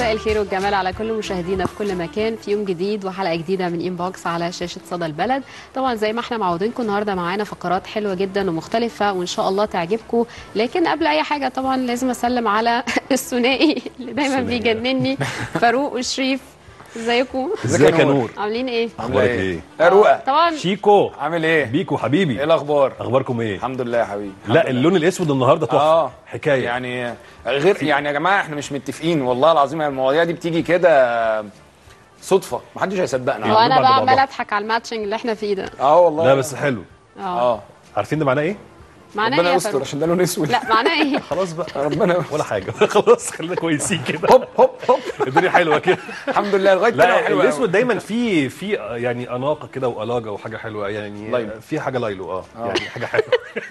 مساء الخير والجمال على كل مشاهدينا في كل مكان في يوم جديد وحلقه جديده من انبوكس على شاشه صدى البلد طبعا زي ما احنا معودينكم النهارده معانا فقرات حلوه جدا ومختلفه وان شاء الله تعجبكم لكن قبل اي حاجه طبعا لازم اسلم على الثنائي اللي دايما الثنائي. بيجنني فاروق وشريف ازيكم ازيك يا نور عاملين ايه اخبارك ايه يا رؤى طبعا شيكو عامل ايه؟ بيكو حبيبي ايه الاخبار؟ اخباركم ايه الحمد لله يا حبيبي لا الحمد لله. اللون الاسود النهارده تحفه اه حكايه يعني غير يعني يا جماعه احنا مش متفقين والله العظيم المواضيع دي بتيجي كده صدفه محدش هيصدقنا وانا بعد بقى بعضها. عماله اضحك على الماتشنج اللي احنا فيه ده اه والله لا بس حلو اه اه عارفين ده معناه ايه معناه ايه ربنا يا يستر فاروق عشان ده لون اسود لا معناه ايه خلاص بقى ربنا ولا حاجه خلاص خلينا كويسين كده هوب هوب هوب الدنيا حلوه كده الحمد لله لغايه كده لا حلوه الاسود أوي. دايما فيه في يعني اناقه كده والاجه وحاجه حلوه يعني لايلو. في حاجه لايلو اه يعني حاجه حلوه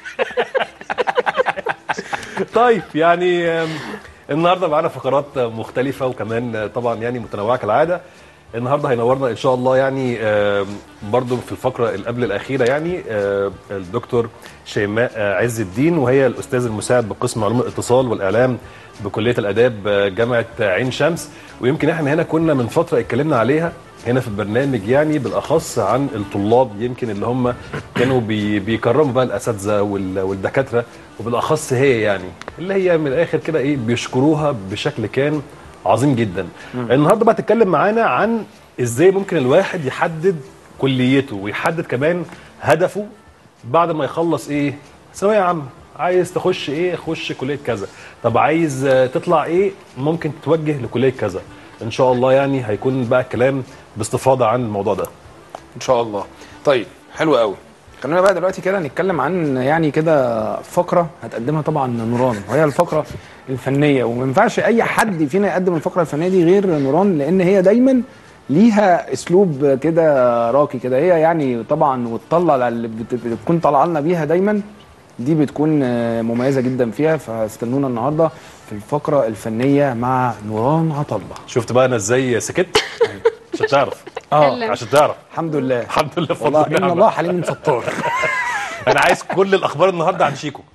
طيب يعني آم، النهارده معانا فقرات مختلفه وكمان آه، طبعا يعني متنوعه كالعاده النهارده هينورنا ان شاء الله يعني آم، برضو في الفقره اللي قبل الاخيره يعني آه، الدكتور شيماء آه، عز الدين وهي الاستاذ المساعد بقسم علوم الاتصال والاعلام بكليه الاداب آه، جامعه عين شمس ويمكن احنا هنا كنا من فتره اتكلمنا عليها هنا في البرنامج يعني بالاخص عن الطلاب يمكن اللي هم كانوا بي بيكرموا بقى الاساتذه وال- والدكاتره وبالاخص هي يعني اللي هي من الاخر كده ايه بيشكروها بشكل كان عظيم جدا النهارده بقى تتكلم معانا عن ازاي ممكن الواحد يحدد كليته ويحدد كمان هدفه بعد ما يخلص ايه ثانويه عامه عايز تخش ايه خش كليه كذا طب عايز آه، تطلع ايه ممكن تتوجه لكليه كذا ان شاء الله يعني هيكون بقى الكلام باستفاضه عن الموضوع ده ان شاء الله طيب حلو قوي خلينا بقى دلوقتي كده نتكلم عن يعني كده فقره هتقدمها طبعا نوران وهي الفقره الفنيه وما ينفعش اي حد فينا يقدم الفقره الفنيه دي غير نوران لان هي دايما ليها اسلوب كده راقي كده هي يعني طبعا وتطلع اللي بت- بتكون طالعه لنا بيها دايما دي بتكون آه، مميزه جدا فيها فاستنونا النهارده في الفقره الفنيه مع نوران عطله شفت بقى انا ازاي سكت عشان تعرف اتكلم. عشان تعرف الحمد لله الحمد لله بفضل والله ان ونعمة. الله حليم ستار انا عايز كل الاخبار النهارده عن شيكو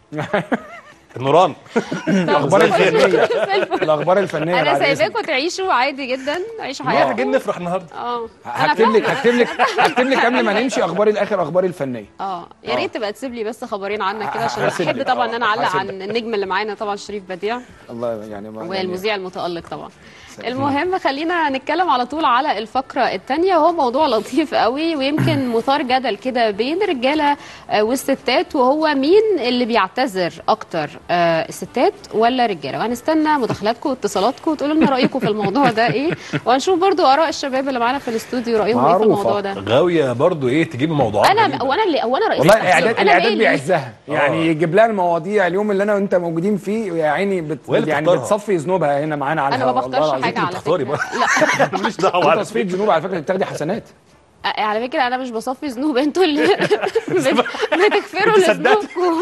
نوران الاخبار طب الفنيه خش. الاخبار الفنيه انا بعد إذنك. سايباكم تعيشوا عادي جدا عيشوا احنا حياتكم جايين نفرح النهارده اه أنا هكتب لك فاهمة. هكتب لك هكتب لك قبل ما نمشي اخباري الاخر اخباري الفنيه اه يا ريت تبقى تسيب لي بس خبرين عنك كده عشان هسيب احب لك. طبعا ان انا اعلق هسيب عن النجم اللي معانا طبعا شريف بديع الله يعني ما والمذيع المتالق طبعا المهم خلينا نتكلم على طول على الفقره الثانيه هو موضوع لطيف قوي ويمكن مثار جدل كده بين الرجاله آه، والستات وهو مين اللي بيعتذر اكتر آه، الستات ولا الرجاله وهنستنى مداخلاتكم واتصالاتكم وتقولوا لنا رايكم في الموضوع ده ايه وهنشوف برضو اراء الشباب اللي معانا في الاستوديو رايهم ايه في معروفة. الموضوع ده غاويه برضو ايه تجيب موضوعات انا غريبة. وانا اللي وانا رئيس والله التحرير. الاعداد أنا الاعداد مالي؟ بيعزها يعني آه. يجيب لها المواضيع اليوم اللي انا وانت موجودين فيه يا عيني بت وهي اللي يعني بتختارها. بتصفي ذنوبها هنا معانا على انا ما الهوا، والله بختارش العظيم. حاجه على بتختاري فكره بقى. لا ماليش دعوه في على تصفيه ذنوب على فكره بتاخدي حسنات آه، على فكره انا مش بصفي ذنوب انتوا اللي بت- بتكفروا أنت صدقت؟ لذنوبكم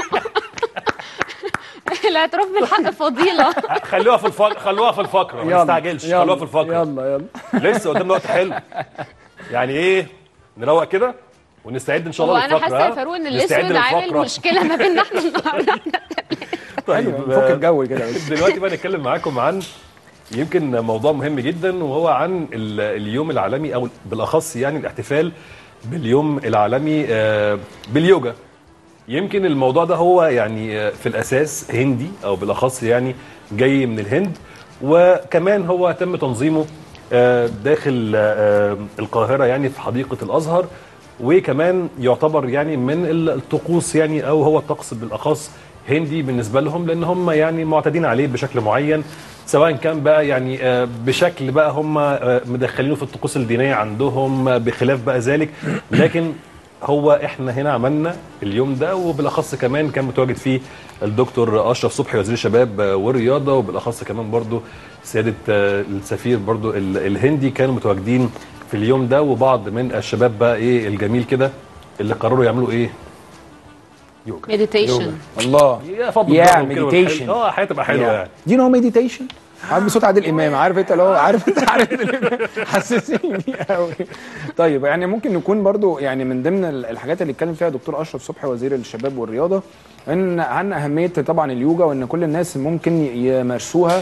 الاعتراف بالحق فضيله خلوها في الفقره خلوها في الفقره ما نستعجلش يلا، خلوها في الفقره يلا يلا لسه قدامنا وقت حلو يعني ايه نروق كده ونستعد ان شاء هو الله انا للفقره حاسه يا ها؟ فاروق ان نستعد الاسود عامل للفقرة. مشكله ما بيننا احنا النهارده طيب حلو نفك الجو كده بس. دلوقتي بقى نتكلم معاكم عن يمكن موضوع مهم جدا وهو عن ال- اليوم العالمي او بالاخص يعني الاحتفال باليوم العالمي آه، باليوجا يمكن الموضوع ده هو يعني آه، في الاساس هندي او بالاخص يعني جاي من الهند وكمان هو تم تنظيمه آه، داخل آه، القاهره يعني في حديقه الازهر وكمان يعتبر يعني من الطقوس يعني او هو الطقس بالاخص هندي بالنسبه لهم لان هم يعني معتادين عليه بشكل معين سواء كان بقى يعني آه، بشكل بقى هم آه، مدخلينه في الطقوس الدينيه عندهم آه، بخلاف بقى ذلك لكن هو احنا هنا عملنا اليوم ده وبالاخص كمان كان متواجد فيه الدكتور اشرف صبحي وزير الشباب آه، والرياضه وبالاخص كمان برضو سياده آه، السفير برضو ال- الهندي كانوا متواجدين في اليوم ده وبعض من الشباب بقى ايه الجميل كده اللي قرروا يعملوا ايه يوجا مديتيشن الله يا فضل يا الله كده meditation. والحلو. اه هتبقى حلوه يعني دي نو مديتيشن عارف بصوت عادل امام عارف انت اللي هو عارف انت عارف عادل امام حسسني بيه قوي طيب يعني ممكن نكون برضو يعني من ضمن ال- الحاجات اللي اتكلم فيها دكتور اشرف صبحي وزير الشباب والرياضه ان عن اهميه طبعا اليوجا وان كل الناس ممكن يمارسوها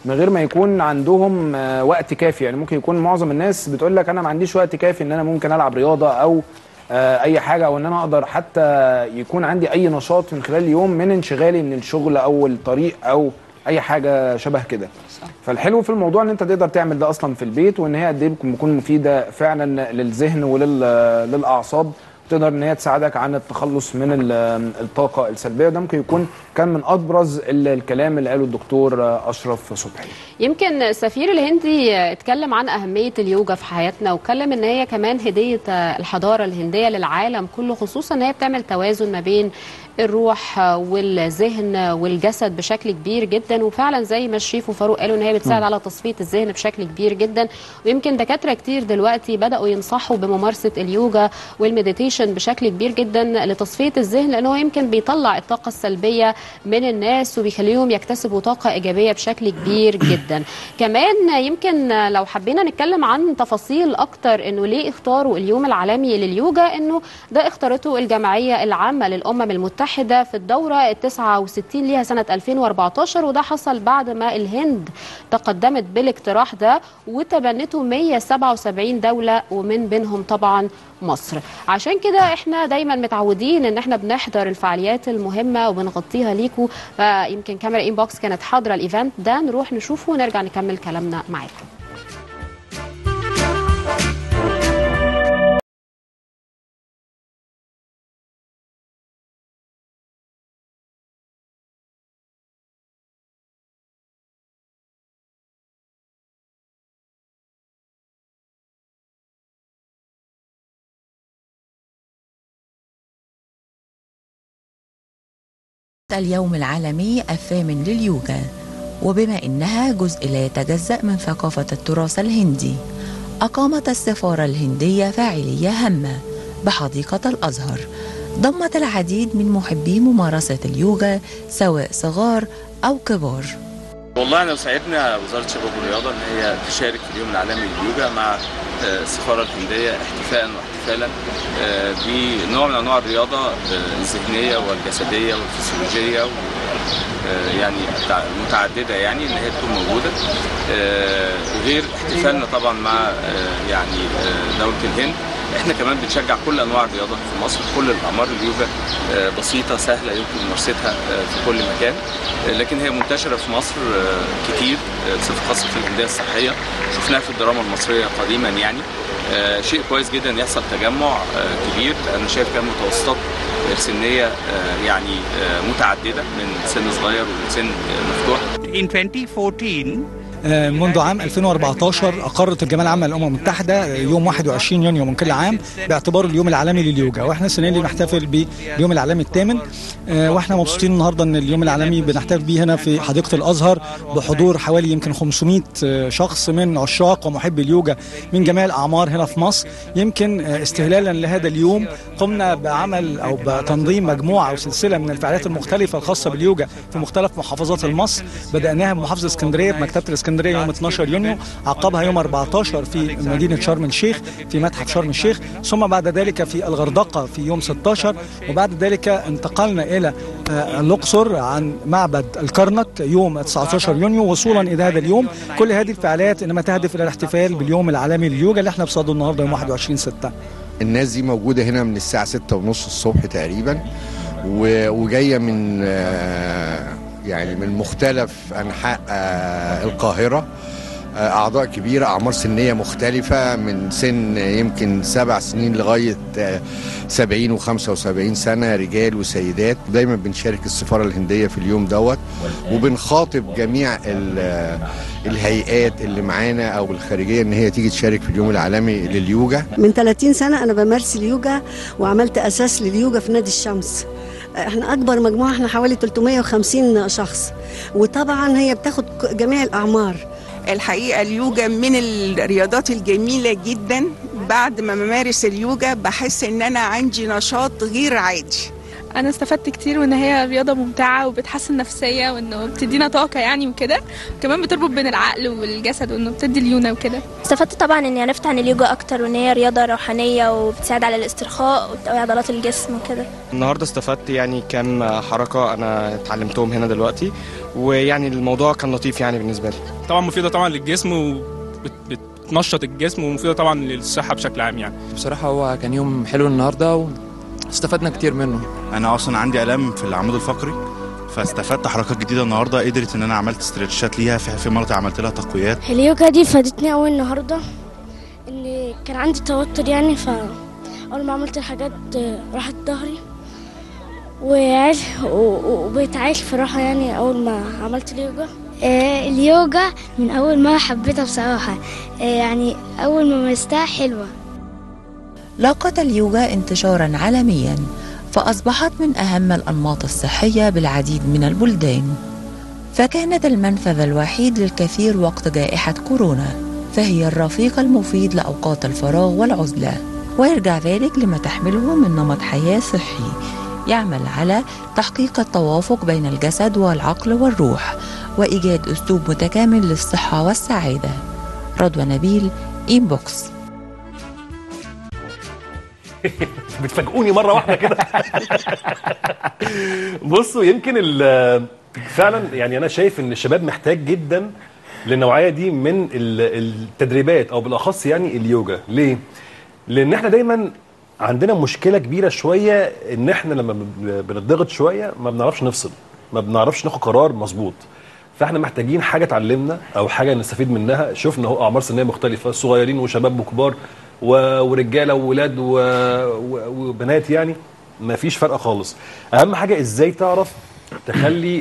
من غير ما يكون عندهم آه، وقت كافي يعني ممكن يكون معظم الناس بتقول لك انا ما عنديش وقت كافي ان انا ممكن العب رياضه او آه، اي حاجه او ان انا اقدر حتى يكون عندي اي نشاط من خلال اليوم من انشغالي من الشغل او الطريق او اي حاجه شبه كده فالحلو في الموضوع ان انت تقدر تعمل ده اصلا في البيت وان هي قد ايه بتكون بتكون مفيده فعلا للذهن وللاعصاب تقدر ان هي تساعدك عن التخلص من ال- الطاقه السلبيه وده ممكن يكون كان من ابرز ال- الكلام اللي قاله الدكتور اشرف صبحي يمكن السفير الهندي اتكلم عن أهمية اليوجا في حياتنا واتكلم إن هي كمان هدية الحضارة الهندية للعالم كله خصوصا إن هي بتعمل توازن ما بين الروح والذهن والجسد بشكل كبير جدا وفعلا زي ما شريف وفاروق قالوا ان هي بتساعد على تصفيه الذهن بشكل كبير جدا ويمكن دكاتره كتير دلوقتي بداوا ينصحوا بممارسه اليوجا والمديتيشن بشكل كبير جدا لتصفيه الذهن لانه يمكن بيطلع الطاقه السلبيه من الناس وبيخليهم يكتسبوا طاقه ايجابيه بشكل كبير جدا كمان يمكن لو حبينا نتكلم عن تفاصيل اكتر انه ليه اختاروا اليوم العالمي لليوجا انه ده اختارته الجمعيه العامه للامم المتحده في الدوره ال 69 ليها سنه 2014 وده حصل بعد ما الهند تقدمت بالاقتراح ده وتبنته 177 دوله ومن بينهم طبعا مصر عشان كده احنا دايما متعودين ان احنا بنحضر الفعاليات المهمه وبنغطيها ليكم فيمكن كاميرا انبوكس كانت حاضره الايفنت ده نروح نشوفه ونرجع نكمل كلامنا معاكم اليوم العالمي الثامن لليوجا وبما إنها جزء لا يتجزأ من ثقافة التراث الهندي أقامت السفارة الهندية فاعلية هامة بحديقة الأزهر ضمت العديد من محبي ممارسة اليوجا سواء صغار أو كبار والله انا ساعدنا وزاره الشباب والرياضه ان هي تشارك في اليوم العالمي لليوجا مع آه، السفاره الهنديه احتفاء واحتفالا آه، بنوع من انواع الرياضه آه، الذهنيه والجسديه والفسيولوجيه و- آه، يعني تع- متعدده يعني ان هي تكون موجوده آه، غير احتفالنا طبعا مع آه، يعني آه، دوله الهند احنا كمان بنشجع كل انواع الرياضه في مصر كل الاعمار اليوجا آه، بسيطه سهله يمكن ممارستها آه، في كل مكان آه، لكن هي منتشره في مصر آه، كتير آه، بصفه خاصه في الانديه الصحيه شفناها في الدراما المصريه قديما يعني آه، شيء كويس جدا ان يحصل تجمع آه، كبير انا شايف كمان متوسطات سنيه آه، يعني آه، متعدده من سن صغير وسن آه، مفتوح In 2014, آه، منذ عام 2014 أقرت الجمعية العامة للأمم المتحدة يوم 21 يونيو من كل عام باعتباره اليوم العالمي لليوجا واحنا السنة دي بنحتفل باليوم العالمي الثامن آه، واحنا مبسوطين النهارده ان اليوم العالمي بنحتفل بيه هنا في حديقة الأزهر بحضور حوالي يمكن 500 آه، شخص من عشاق ومحبي اليوجا من جميع الأعمار هنا في مصر يمكن آه، استهلالا لهذا اليوم قمنا بعمل أو بتنظيم مجموعة أو سلسلة من الفعاليات المختلفة الخاصة باليوجا في مختلف محافظات المصر بدأناها بمحافظة اسكندرية بمكتبة الاسكندرية يوم 12 يونيو عقبها يوم 14 في مدينة شرم الشيخ في متحف شرم الشيخ ثم بعد ذلك في الغردقة في يوم 16 وبعد ذلك انتقلنا إلى آه، الأقصر عن معبد الكرنك يوم 19 يونيو وصولا إلى هذا اليوم كل هذه الفعاليات إنما تهدف إلى الاحتفال باليوم العالمي لليوجا اللي احنا بصدده النهارده يوم 21 6 الناس دي موجودة هنا من الساعة ستة ونص الصبح تقريبا و- وجاية من آه، يعني من مختلف أنحاء آه، القاهرة آه، أعضاء كبيرة أعمار سنية مختلفة من سن يمكن سبع سنين لغاية آه، سبعين وخمسة وسبعين سنة رجال وسيدات دايما بنشارك السفارة الهندية في اليوم دوت وبنخاطب جميع ال- الهيئات اللي معانا أو الخارجية إن هي تيجي تشارك في اليوم العالمي لليوجا من 30 سنة أنا بمارس اليوجا وعملت أساس لليوجا في نادي الشمس احنا أكبر مجموعة احنا حوالي 350 شخص وطبعا هي بتاخد ك- جميع الأعمار الحقيقة اليوجا من الرياضات الجميلة جدا بعد ما بمارس اليوجا بحس ان انا عندي نشاط غير عادي انا استفدت كتير وان هي رياضه ممتعه وبتحسن النفسيه وانه بتدينا طاقه يعني وكده وكمان بتربط بين العقل والجسد وانه بتدي ليونه وكده استفدت طبعا اني عرفت عن اليوجا اكتر وان هي رياضه روحانيه وبتساعد على الاسترخاء وبتقوي عضلات الجسم وكده النهارده استفدت يعني كام حركه انا اتعلمتهم هنا دلوقتي ويعني الموضوع كان لطيف يعني بالنسبه لي طبعا مفيده طبعا للجسم وبتنشط الجسم ومفيده طبعا للصحه بشكل عام يعني بصراحه هو كان يوم حلو النهارده واستفدنا كتير منه انا اصلا عندي الام في العمود الفقري فاستفدت حركات جديده النهارده قدرت ان انا عملت استرتشات ليها في في مناطق عملت لها تقويات اليوجا دي فادتني قوي النهارده ان كان عندي توتر يعني ف اول ما عملت الحاجات راحت ظهري وعايش وبقيت عايش في راحه يعني اول ما عملت اليوجا آه اليوجا من اول ما حبيتها بصراحه آه يعني اول ما مارستها حلوه لاقت اليوجا انتشارا عالميا فأصبحت من أهم الأنماط الصحية بالعديد من البلدان فكانت المنفذ الوحيد للكثير وقت جائحة كورونا فهي الرفيق المفيد لأوقات الفراغ والعزلة ويرجع ذلك لما تحمله من نمط حياة صحي يعمل على تحقيق التوافق بين الجسد والعقل والروح وإيجاد أسلوب متكامل للصحة والسعادة رضوى نبيل إنبوكس بتفاجئوني مره واحده كده بصوا يمكن فعلا يعني انا شايف ان الشباب محتاج جدا للنوعيه دي من التدريبات او بالاخص يعني اليوجا ليه لان احنا دايما عندنا مشكله كبيره شويه ان احنا لما بنضغط شويه ما بنعرفش نفصل ما بنعرفش ناخد قرار مظبوط فاحنا محتاجين حاجه تعلمنا او حاجه نستفيد منها شفنا اهو اعمار سنيه مختلفه صغيرين وشباب وكبار ورجاله وولاد وبنات يعني ما فيش فرق خالص اهم حاجه ازاي تعرف تخلي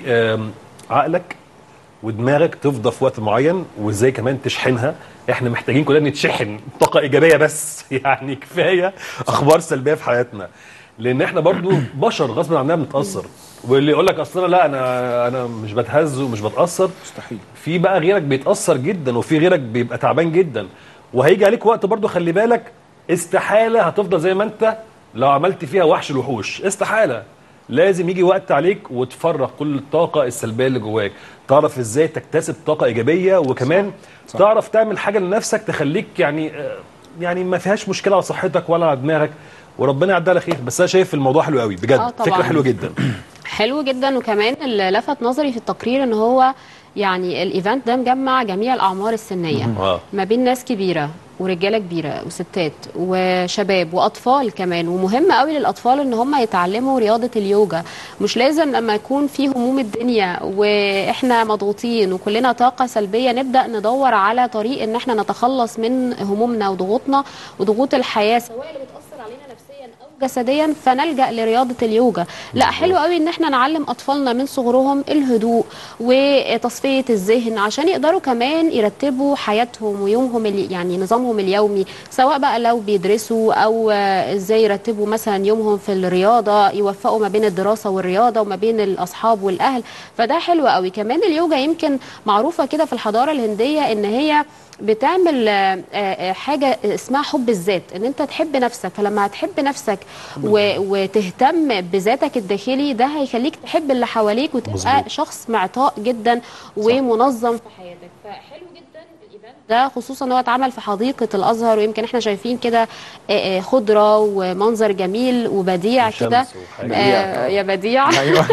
عقلك ودماغك تفضى في وقت معين وازاي كمان تشحنها احنا محتاجين كلنا نتشحن طاقه ايجابيه بس يعني كفايه اخبار سلبيه في حياتنا لان احنا برضو بشر غصب عننا بنتاثر واللي يقول لك اصل لا انا انا مش بتهز ومش بتاثر مستحيل في بقى غيرك بيتاثر جدا وفي غيرك بيبقى تعبان جدا وهيجي عليك وقت برضو خلي بالك استحاله هتفضل زي ما انت لو عملت فيها وحش الوحوش استحاله لازم يجي وقت عليك وتفرغ كل الطاقه السلبيه اللي جواك تعرف ازاي تكتسب طاقه ايجابيه وكمان صح. صح. تعرف تعمل حاجه لنفسك تخليك يعني يعني ما فيهاش مشكله على صحتك ولا على دماغك وربنا يعدي على خير بس انا شايف الموضوع حلو قوي بجد آه طبعاً. فكره حلوه جدا حلو جدا وكمان اللي لفت نظري في التقرير ان هو يعني الايفنت ده مجمع جميع الاعمار السنيه آه. ما بين ناس كبيره ورجاله كبيره وستات وشباب واطفال كمان ومهم قوي للاطفال ان هم يتعلموا رياضه اليوجا مش لازم لما يكون في هموم الدنيا واحنا مضغوطين وكلنا طاقه سلبيه نبدا ندور على طريق ان احنا نتخلص من همومنا وضغوطنا وضغوط الحياه سواء اللي بتاثر علينا نفسيا او جسديا فنلجا لرياضه اليوجا لا حلو قوي ان احنا نعلم اطفالنا من صغرهم الهدوء وتصفيه الذهن عشان يقدروا كمان يرتبوا حياتهم ويومهم اللي يعني نظامهم اليومي سواء بقى لو بيدرسوا او ازاي يرتبوا مثلا يومهم في الرياضه يوفقوا ما بين الدراسه والرياضه وما بين الاصحاب والاهل فده حلو قوي كمان اليوجا يمكن معروفه كده في الحضاره الهنديه ان هي بتعمل آه، آه، حاجه اسمها حب الذات ان انت تحب نفسك فلما هتحب نفسك و- وتهتم بذاتك الداخلي ده هيخليك تحب اللي حواليك وتبقى مظبوط. شخص معطاء جدا ومنظم في حياتك فحلو جدا الايفنت ده خصوصا ان هو اتعمل في حديقه الازهر ويمكن احنا شايفين كده آه، آه، خضره ومنظر جميل وبديع وشمس كده وحاجة. آه، يا بديع ايوه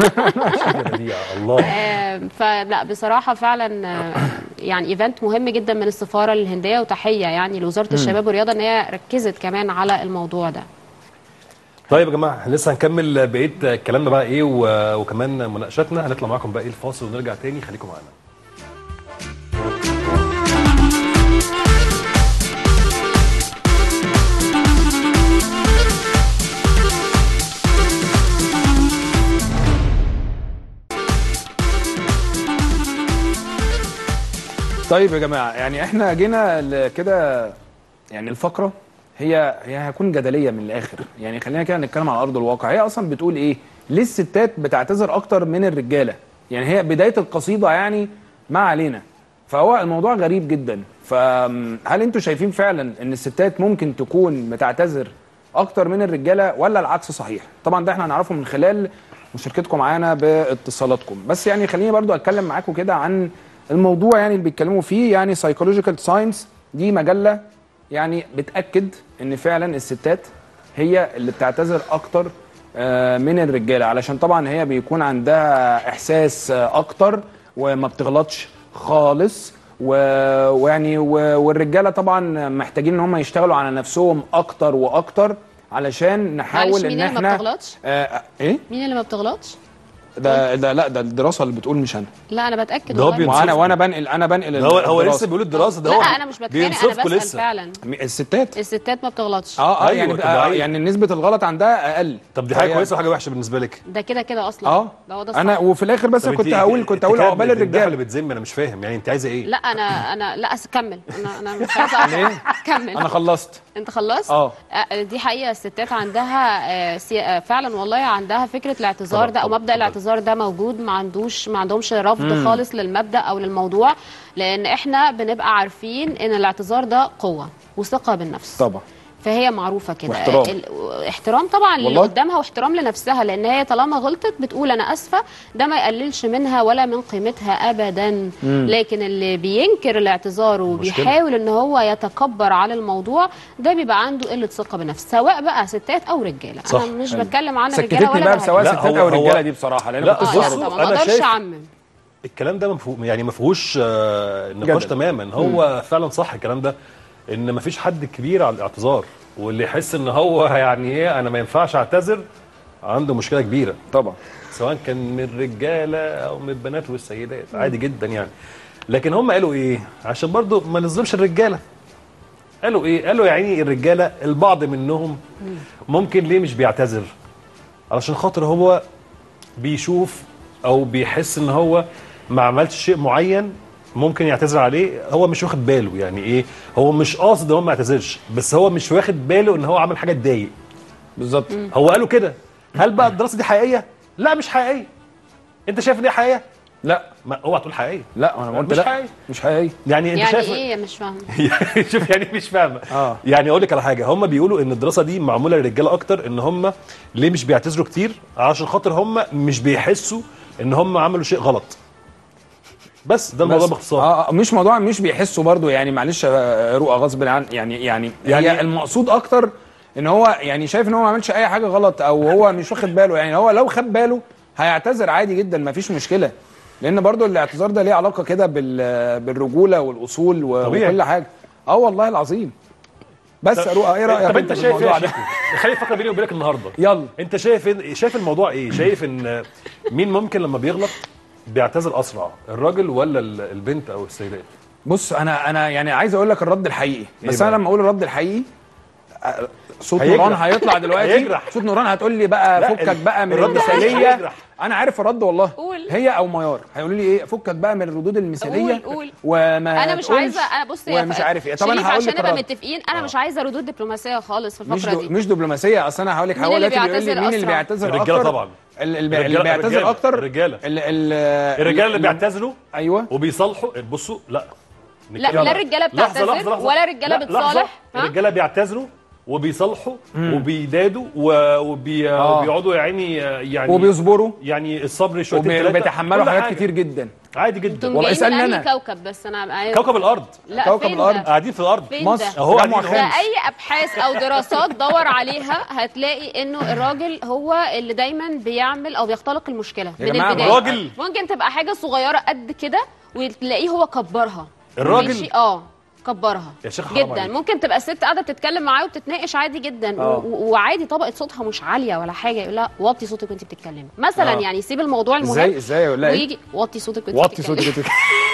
الله آه، فلا بصراحه فعلا آه، يعني ايفنت مهم جدا من السفاره الهنديه وتحيه يعني لوزاره مم. الشباب والرياضه ان هي ركزت كمان على الموضوع ده طيب يا جماعه لسه هنكمل بقيه كلامنا بقى ايه و- وكمان مناقشاتنا هنطلع معاكم بقى ايه الفاصل ونرجع تاني خليكم معانا طيب يا جماعه يعني احنا جينا ل- كده يعني الفقره هي هي هتكون جدليه من الاخر يعني خلينا كده نتكلم على ارض الواقع هي اصلا بتقول ايه ليه الستات بتعتذر اكتر من الرجاله يعني هي بدايه القصيده يعني ما علينا فهو الموضوع غريب جدا فهل انتوا شايفين فعلا ان الستات ممكن تكون بتعتذر اكتر من الرجاله ولا العكس صحيح طبعا ده احنا هنعرفه من خلال مشاركتكم معانا باتصالاتكم بس يعني خليني برضو اتكلم معاكم كده عن الموضوع يعني اللي بيتكلموا فيه يعني سايكولوجيكال ساينس دي مجله يعني بتاكد ان فعلا الستات هي اللي بتعتذر اكتر آه، من الرجاله علشان طبعا هي بيكون عندها احساس آه، اكتر وما بتغلطش خالص و- ويعني و- والرجاله طبعا محتاجين ان هم يشتغلوا على نفسهم اكتر واكتر علشان معلش نحاول مين ان اللي ما احنا بتغلطش؟ آه ايه مين اللي ما بتغلطش؟ ده ده لا ده الدراسه اللي بتقول مش انا لا انا بتاكد ده هو والله. وانا وانا بنقل انا بنقل ده هو هو الدراسة. لسه بيقول الدراسه ده لا هو انا مش بتخانق انا بينصفكوا بسال لسه فعلا الستات الستات ما بتغلطش اه اه أيوة، يعني طبيعي. آه يعني نسبه الغلط عندها اقل طب دي حاجه فهي- كويسه وحاجه وحشه بالنسبه لك ده كده كده اصلا اه ده هو ده انا الصح. وفي الاخر بس طب أنا كنت انت- هقول انت كنت هقول كده عقبال بتدافع الرجاله اللي بتذم انا مش فاهم يعني انت عايزه ايه لا انا انا لا أس- كمل انا انا مش عايزه ليه؟ أقطع. كمل انا خلصت انت خلصت اه. آه، دي حقيقه الستات عندها آه، سي- آه، فعلا والله عندها فكره الاعتذار طبعا، ده او طبعا، مبدا طبعا. الاعتذار ده موجود ما عندوش ما عندهمش رفض مم. خالص للمبدا او للموضوع لان احنا بنبقى عارفين ان الاعتذار ده قوه وثقه بالنفس طبعا فهي معروفه كده واحترام. ال- احترام طبعا اللي والله. قدامها واحترام لنفسها لان هي طالما غلطت بتقول انا اسفه ده ما يقللش منها ولا من قيمتها ابدا مم. لكن اللي بينكر الاعتذار وبيحاول ان هو يتكبر على الموضوع ده بيبقى عنده قله ثقه بالنفس سواء بقى ستات او رجاله صح. انا مش حلو. بتكلم عن الرجاله سكتتني ولا بقى بهاجم. سواء لا، ستات هو- او هو- رجاله دي بصراحه لان لا، كنت آه، بصوا، لا، طبعا أنا ما اقدرش شايف- اعمم الكلام ده مفهوم يعني ما فيهوش آه، نقاش جدل. تماما هو فعلا صح الكلام ده ان ما فيش حد كبير على الاعتذار واللي يحس ان هو يعني ايه انا ما ينفعش اعتذر عنده مشكله كبيره طبعا سواء كان من الرجاله او من البنات والسيدات عادي جدا يعني لكن هم قالوا ايه عشان برضو ما نظلمش الرجاله قالوا ايه قالوا يعني الرجاله البعض منهم ممكن ليه مش بيعتذر علشان خاطر هو بيشوف او بيحس ان هو ما عملش شيء معين ممكن يعتذر عليه هو مش واخد باله يعني ايه هو مش قاصد ان هو ما يعتذرش بس هو مش واخد باله ان هو عمل حاجه تضايق بالظبط هو قالوا كده هل بقى الدراسه دي حقيقيه لا مش حقيقيه انت شايف ان هي حقيقيه لا ما اوعى تقول حقيقيه لا انا قلت مش لا حقيقي. مش حقيقي يعني انت يعني شايف ايه مش فاهمه يعني شوف يعني مش فاهمه اه يعني اقول لك على حاجه هم بيقولوا ان الدراسه دي معموله للرجاله اكتر ان هم ليه مش بيعتذروا كتير عشان خاطر هم مش بيحسوا ان هم عملوا شيء غلط بس ده الموضوع بس- باختصار اه آه، مش موضوع مش بيحسوا برضو يعني معلش آه، رؤى غصب عن يعني يعني يعني- هي المقصود اكتر ان هو يعني شايف ان هو ما عملش اي حاجه غلط او هو مش واخد باله يعني هو لو خد باله هيعتذر عادي جدا ما فيش مشكله لان برضو الاعتذار ده ليه علاقه كده بال بالرجوله والاصول و- طبيعي. وكل حاجه اه والله العظيم بس يا رؤى ايه رايك طب انت في شايف الموضوع ايه ده خلينا نفكر بيني وبينك النهارده يلا انت شايف إن- شايف الموضوع ايه شايف ان مين ممكن لما بيغلط بيعتذر اسرع الراجل ولا ال- البنت او السيدات بص انا انا يعني عايز اقول لك الرد الحقيقي بس بقى؟ انا لما اقول الرد الحقيقي آه، صوت هيجرح. نوران هيطلع دلوقتي هيجرح. صوت نوران هتقول لي بقى لا، فكك ال- بقى من الرد المثاليه هيجرح. انا عارف الرد والله قول. هي او ميار هيقولوا لي ايه فكك بقى من الردود المثاليه قول قول وما انا مش تقولش عايزه انا بص يا ومش ف- عارف ايه طب شريف انا هقول عشان لك نبقى الرد متفقين انا مش عايزه ردود دبلوماسيه خالص في مش الفقره دو دي مش دبلوماسيه اصل انا هقول لك مين هقول اللي دلوقتي بيقول لي بيعتذر مين اللي أسرع؟ بيعتذر الرجاله اكتر طبعا ال- ال- اللي الرجالة- بيعتذر الرجالة. اكتر الرجالة. ال- ال- الرجاله اللي ال- بيعتذروا ايوه وبيصالحوا بصوا لا لا نتكلم. لا الرجاله لحظة، بتعتذر لحظة، لحظة. ولا رجاله لا، بتصالح لحظة. ها؟ الرجاله بيعتذروا وبيصالحوا وبيدادوا و- وبي... آه. وبيقعدوا يا عيني يعني وبيصبروا يعني الصبر شويتين وبي- ثلاثه وبيتحملوا كل حاجات حاجة. كتير جدا عادي جدا انتم والله جايين من اسألني انهي أنا. كوكب بس انا كوكب الارض لا كوكب فين الأرض. ده؟ قاعدين في الارض فين مصر ده؟ اهو تجمع قاعدين خامس. ده اي ابحاث او دراسات دور عليها هتلاقي انه الراجل هو اللي دايما بيعمل او بيختلق المشكله يا من جماعة، البدايه الراجل- ممكن تبقى حاجه صغيره قد كده وتلاقيه هو كبرها الراجل- ماشي؟ اه كبرها يا شيخ حرام جدا عليك. ممكن تبقى الست قاعده بتتكلم معاه وبتتناقش عادي جدا آه. و- و- وعادي طبقه صوتها مش عاليه ولا حاجه يقول لها وطي صوتك وانت بتتكلمي مثلا آه. يعني يسيب الموضوع المهم ازاي ازاي يقول لها ايه ويجي وطي صوتك وانت وطي بتتكلمي صوتك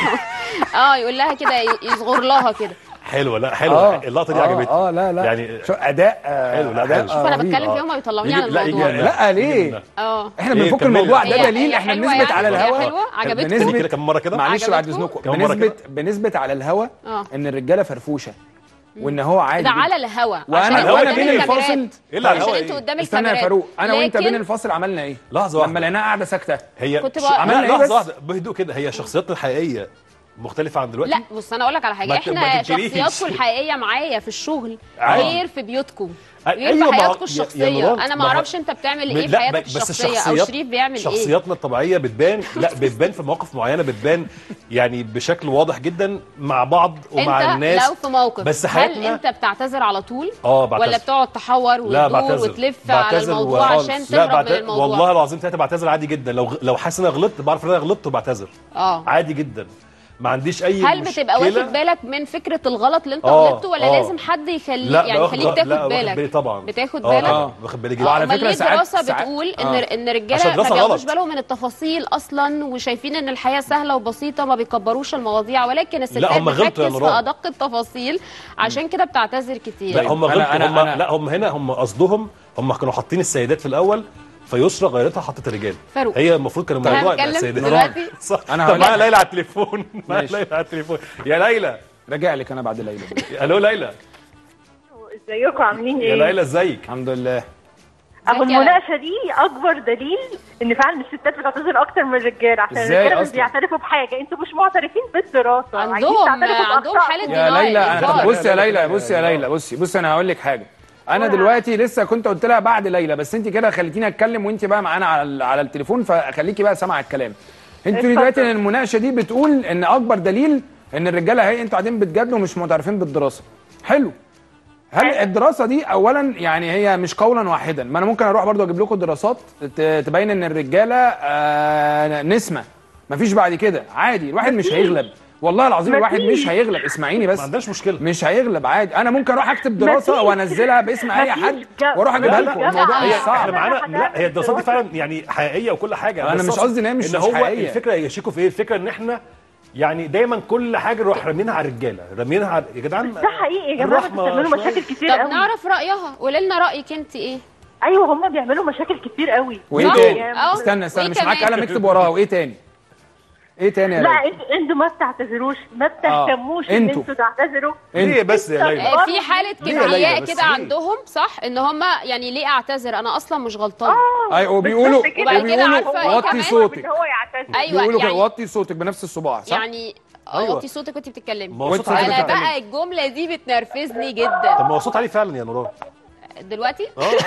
اه يقول لها كده ي- يصغر لها كده حلوه لا حلوه آه، اللقطه دي آه، عجبتني اه لا لا يعني شو اداء آه، حلو، لا، اداء حلو. شوف انا رهيب. بتكلم آه. فيهم بيطلعوني يجي- على لا، يجي- الموضوع لا ليه اه احنا إيه، بنفك كملي. الموضوع ده هي- دليل هي احنا حلوة بنثبت يعني؟ على هي الهوا حلوة؟ عجبتكم؟ قولي كده بنثبت كم مره كده معلش بعد عجبتكم؟ اذنكم كم مرة بنثبت بنثبت على الهوا اه ان الرجاله فرفوشه وان هو عادي ده جداً. على الهوا وأنا- عشان انتوا وأنا قدام بين الكاميرات. الفاصل- ايه اللي على عشان الهوا انتوا ايه قدام استنى يا الكاميرات فاروق انا وانت لكن- بين الفاصل عملنا ايه لحظه لما واحده لقيناها قاعده ساكته هي كنت ش- بقى- لا، عملنا إيه لحظه بس؟ واحده بهدوء كده هي شخصيتنا الحقيقيه مختلفه عن دلوقتي لا بص انا اقول لك على حاجه ما ت- ما احنا تنكريش. شخصياتكم الحقيقيه معايا في الشغل عادي. غير في بيوتكم أ- غير أيوة، في ما هو- حياتكم يا- يا الشخصيه نوران، انا ما ما هو- اعرفش انت بتعمل م- ايه في لا، حياتك بس الشخصيه او الشخصيات شريف بيعمل ايه شخصياتنا الطبيعيه بتبان لا بتبان في مواقف معينه بتبان يعني بشكل واضح جدا مع بعض ومع انت الناس لو في موقف بس هل حياتنا انت بتعتذر على طول اه بعتذر ولا بتقعد تحور لا وتدور بعتذر وتلف على بعتذر الموضوع وخالص. عشان لا تهرب بعت- من الموضوع والله العظيم ثلاثه بعتذر عادي جدا لو لو حاسس ان انا غلطت بعرف ان انا غلطت وبعتذر اه عادي جدا ما عنديش اي هل مشكله بتبقى واخد بالك من فكره الغلط اللي انت آه، غلطته ولا آه. لازم حد يخليك لا يعني باخد- يخليك تاخد لا، واخد بالك بالي طبعا بتاخد آه، بالك طبعا واخد بالي جدا وعلى فكره ليه الدراسه بتقول ان آه. ان عشان الرجاله ما الدراسة بياخدوش غلط. بالهم من التفاصيل اصلا وشايفين ان الحياه سهله وبسيطه ما بيكبروش المواضيع ولكن الستات هم غلطوا يا بتركز في نوران. ادق التفاصيل عشان كده بتعتذر كتير لا هم أنا- غلطوا أنا- هم أنا- لا هم هنا هم قصدهم هم كانوا حاطين السيدات في الاول فيسرى غيرتها حطت الرجال فاروق. هي المفروض كان طيب الموضوع يبقى هنتكلم السيدات دلوقتي؟ صح أنا طب هقول معايا لك. ليلى على التليفون معايا ماشي. ليلى على التليفون يا ليلى راجع لك انا بعد ليلى الو ليلى ازيكم عاملين يا ايه؟ ليلى ازيك الحمد لله اهو المناقشه دي اكبر دليل ان فعلا الستات بتعتذر اكتر من الرجاله عشان إزاي الرجاله مش أصلاً؟ بيعترفوا بحاجه انتوا مش معترفين بالدراسه عايزين عندهم- تعترفوا عندهم بأخطائكم. حالة يا ليلى انا إنكار. بص يا ليلى بص يا ليلى بصي بص انا هقول لك حاجه انا دلوقتي لسه كنت قلت لها بعد ليلى بس انت كده خليتيني اتكلم وانت بقى معانا على ال- على التليفون فخليكي بقى سامعه الكلام انت اتفضل. دلوقتي المناقشه دي بتقول ان اكبر دليل ان الرجاله هي انتوا قاعدين بتجادلوا ومش معترفين بالدراسه حلو هل الدراسه دي اولا يعني هي مش قولا واحدا ما انا ممكن اروح برضو اجيب لكم دراسات ت- تبين ان الرجاله آه نسمه مفيش بعد كده عادي الواحد مش هيغلب والله العظيم الواحد مش هيغلب اسمعيني بس ما عندناش مشكله مش هيغلب عادي انا ممكن اروح اكتب دراسه مفيش. وانزلها باسم اي مفيش حد جو- واروح اجيبها لا، لكم لا، الموضوع هي مش احنا صعب معانا لا هي الدراسات دي فعلا يعني حقيقيه وكل حاجه أنا بس مش أقصد قصدي إن هي مش- ان مش هو حقيقية. الفكره يشيكوا في ايه الفكره ان احنا يعني دايما كل حاجه نروح رامينها على الرجاله رامينها على يا جدعان ده حقيقي يا جماعه انتوا الرحمة بتعملوا شوية. مشاكل كتير طب قوي نعرف رايها قولي لنا رايك انت ايه ايوه هم بيعملوا مشاكل كتير قوي وايه صح. تاني أه. استنى استنى وإيه مش معاك كمان؟ قلم اكتب وراها وايه تاني ايه تاني يا لا ليلى انتوا انتوا ما بتعتذروش ما بتهتموش ان انتوا. انتوا تعتذروا ليه بس يا ليلى آه، في حاله ليه يا ليلى كبرياء بس كده ليه؟ عندهم صح ان هم يعني ليه اعتذر انا اصلا مش غلطان اي وبيقولوا بالظبط كده. وبعد كده وبيقولوا عارفة إيه وطي كمان؟ صوتك ان هو يعتذر ايوه بيقولوا كده يعني وطي صوتك بنفس الصباع صح يعني أيوة. وطي صوتك وانت بتتكلمي ما هو صوت عالي انا بتتكلمي. بقى الجمله دي بتنرفزني طب جدا ما هو صوت عالي فعلا يا نوران دلوقتي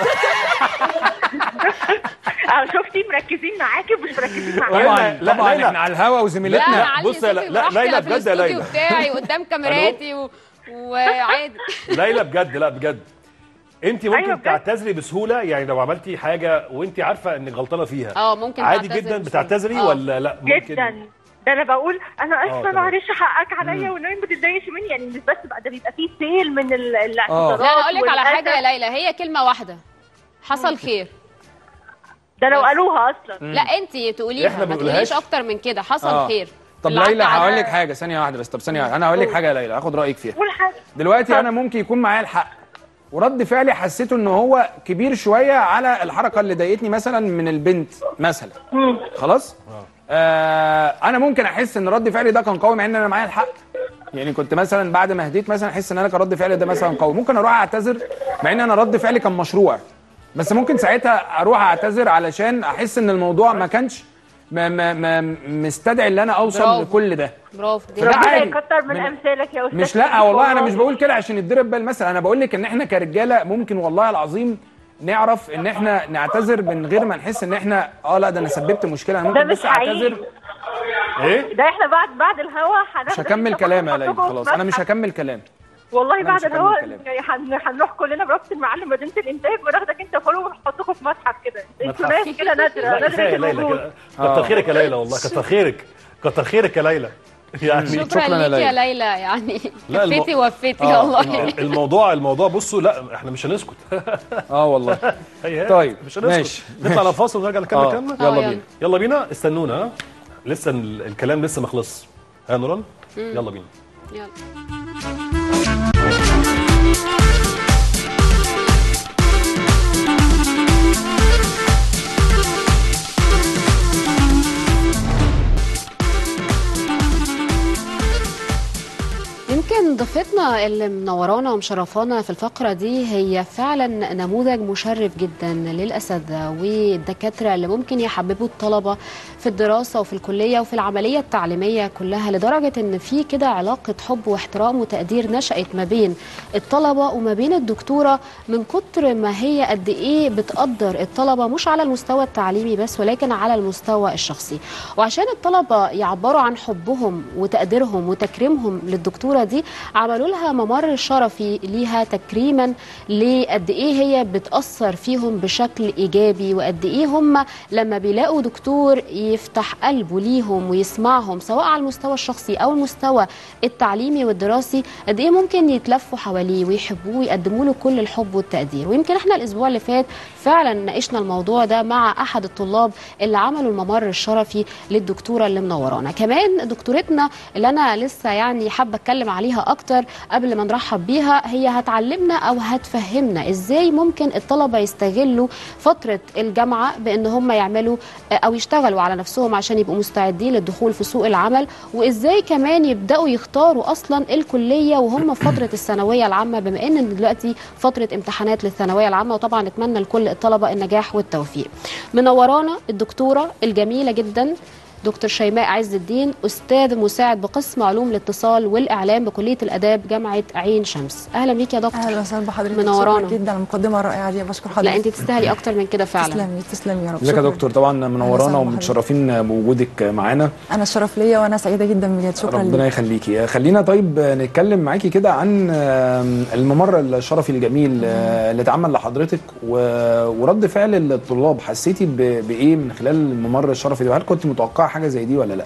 اه شفتي مركزين معاكي ومش مركزين معايا طبعا لا، طبعا ليلى. احنا على الهوا لا وزميلتنا انا عندي بص يا صوتي لا- لا، براحتي، ليلى أنا في بجد يا الاستوديو ليلى. بتاعي قدام كاميراتي و... وعادي ليلى بجد لا بجد انت ممكن أيوة بجد. تعتذري بسهوله يعني لو عملتي حاجه وانت عارفه انك غلطانه فيها اه ممكن عادي تعتذر جدا بسهولة. بتعتذري آه. ولا لا ممكن جدا ده انا بقول انا اسفه تمام. معلش حقك عليا ونايم ما تتضايقش مني يعني مش بس بقى ده بيبقى فيه سيل من ال- الاعتذارات لا انا اقول لك على والأذى. حاجه يا ليلى هي كلمه واحده حصل خير ده لو قالوها اصلا لا انت تقوليها إحنا ما بنقولهاش. تقوليش اكتر من كده حصل آه. خير طب اللي ليلى عدى هقول عدى. لك حاجه ثانيه واحده بس طب ثانيه واحده انا هقول لك حاجه يا ليلى هاخد رايك فيها قول حاجه دلوقتي انا ممكن يكون معايا الحق ورد فعلي حسيته ان هو كبير شويه على الحركه اللي ضايقتني مثلا من البنت مثلا خلاص آه انا ممكن احس ان رد فعلي ده كان قوي مع ان انا معايا الحق يعني كنت مثلا بعد ما هديت مثلا احس ان انا كان رد فعلي ده مثلا قوي ممكن اروح اعتذر مع ان انا رد فعلي كان مشروع بس ممكن ساعتها اروح اعتذر علشان احس ان الموضوع ما كانش ما ما ما مستدعي ان انا اوصل برافو. لكل ده برافو دي فده ربنا عادي. يكتر من, من- امثالك يا استاذ مش لا شريف والله انا مش بقول كده عشان يتضرب بال مثلا انا بقول لك ان احنا كرجاله ممكن والله العظيم نعرف ان احنا نعتذر من غير ما نحس ان احنا اه لا ده انا سببت مشكله انا ده ممكن مش بس اعتذر ايه ده احنا بعد بعد الهوا هناخد مش هكمل كلام يا ليلى خلاص انا مش هكمل كلام والله أنا بعد مش هكمل الهوا كلام. يعني هن- هنروح كلنا برابطه المعلم مدينه الانتاج وناخدك انت فولو ونحطكم في متحف كده انتوا متحف. ناس كده نادره لا نادره كفايه يا ليلى الوجود. كده. كتر خيرك يا ليلى والله كتر خيرك كتر خيرك يا ليلى يعني شكرا ليك يا ليلى يعني لا، الم- كفيتي وفيتي آه، والله ال- الموضوع الموضوع بصوا لا احنا مش هنسكت اه والله هي- طيب، مش هنسكت ماشي، نطلع على فاصل ونرجع نكمل آه، كلامنا يلا آه، بينا. يلا بينا استنونا ها لسه ال- الكلام لسه ما خلصش ها نوران مم. يلا بينا يلا يمكن ضيفتنا دكتورتنا اللي منورانا ومشرفانا في الفقرة دي هي فعلا نموذج مشرف جدا للأساتذة والدكاترة اللي ممكن يحببوا الطلبة في الدراسة وفي الكلية وفي العملية التعليمية كلها لدرجة ان في كده علاقة حب واحترام وتقدير نشأت ما بين الطلبة وما بين الدكتورة من كتر ما هي قد ايه بتقدر الطلبة مش على المستوى التعليمي بس ولكن على المستوى الشخصي وعشان الطلبة يعبروا عن حبهم وتقديرهم وتكريمهم للدكتورة دي عملوا لها ممر شرفي ليها تكريما لقد ايه هي بتأثر فيهم بشكل ايجابي وقد ايه هم لما بيلاقوا دكتور يفتح قلبه ليهم ويسمعهم سواء على المستوى الشخصي او المستوى التعليمي والدراسي قد ايه ممكن يتلفوا حواليه ويحبوه ويقدموا له كل الحب والتقدير ويمكن احنا الاسبوع اللي فات فعلا ناقشنا الموضوع ده مع احد الطلاب اللي عملوا الممر الشرفي للدكتوره اللي منورانا كمان دكتورتنا اللي انا لسه يعني حابه اتكلم عليها اكتر قبل ما نرحب بيها هي هتعلمنا او هتفهمنا ازاي ممكن الطلبه يستغلوا فتره الجامعه بان هم يعملوا او يشتغلوا على نفسهم عشان يبقوا مستعدين للدخول في سوق العمل وازاي كمان يبداوا يختاروا اصلا الكليه وهم في فتره الثانويه العامه بما ان دلوقتي فتره امتحانات للثانويه العامه وطبعا نتمنى لكل الطلبه النجاح والتوفيق منورانا الدكتوره الجميله جدا دكتور شيماء عز الدين استاذ مساعد بقسم علوم الاتصال والاعلام بكليه الاداب جامعه عين شمس اهلا بيك يا دكتور اهلا وسهلا بحضرتك منورانا شكرا جدا على المقدمه الرائعه دي بشكر حضرتك لا انت تستاهلي اكتر من كده فعلا تسلمي تسلمي يا رب ازيك يا شكراً. دكتور طبعا منورانا وسهلا ومتشرفين بوجودك معانا انا الشرف ليا وانا سعيده جدا بجد شكرا ربنا ليك يخليكي خلينا طيب نتكلم معاكي كده عن آم، الممر الشرفي الجميل آه، اللي اتعمل لحضرتك و- ورد فعل الطلاب حسيتي ب- بايه من خلال الممر الشرفي ده وهل كنت متوقعه حاجه زي دي ولا لا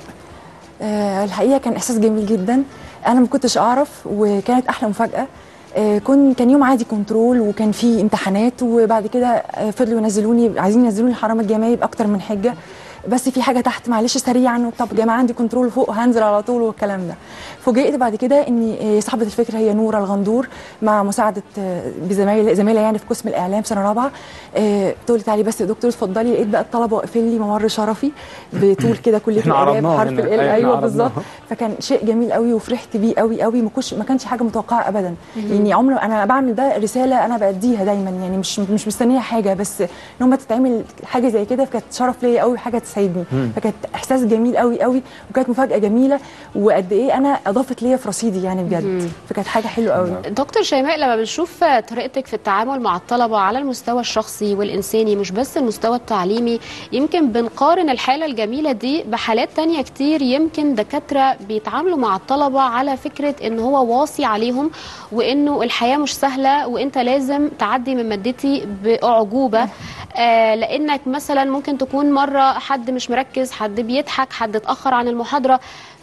آه الحقيقه كان احساس جميل جدا انا ما كنتش اعرف وكانت احلى مفاجاه آه كن كان يوم عادي كنترول وكان في امتحانات وبعد كده آه فضلوا ينزلوني عايزين ينزلوني الحرم الجامعي باكتر من حجه بس في حاجه تحت معلش سريعا طب يا جماعه عندي كنترول فوق هنزل على طول والكلام ده فوجئت بعد كده ان آه، صاحبه الفكره هي نوره الغندور مع مساعده آه، بزمايل زميله يعني في قسم الاعلام سنه رابعه آه، تقول لي تعالي بس يا دكتور اتفضلي لقيت بقى الطلبه واقفين لي ممر شرفي بطول كده كليه إحنا الاداب عرضناها حرف هنا. ال أيوة، إحنا ايوه عرضناها. بالظبط فكان شيء جميل قوي وفرحت بيه قوي قوي ما كنتش ما كانش حاجه متوقعه ابدا مهم. يعني عمر انا بعمل ده رساله انا باديها دايما يعني مش مش مستنيه حاجه بس ان هم تتعمل حاجه زي كده فكانت شرف ليا قوي حاجه تسعدني مم. فكانت احساس جميل قوي قوي وكانت مفاجاه جميله وقد ايه انا اضافت ليا في رصيدي يعني مم. بجد فكانت حاجه حلوه قوي دكتور شيماء لما بنشوف طريقتك في التعامل مع الطلبة على المستوى الشخصي والإنساني مش بس المستوى التعليمي يمكن بنقارن الحالة الجميلة دي بحالات تانية كتير يمكن دكاترة بيتعاملوا مع الطلبة على فكرة إن هو واصي عليهم وإنه الحياة مش سهلة وإنت لازم تعدي من مادتي بأعجوبة آه لأنك مثلا ممكن تكون مرة حد مش مركز حد بيضحك حد اتأخر عن المحاضرة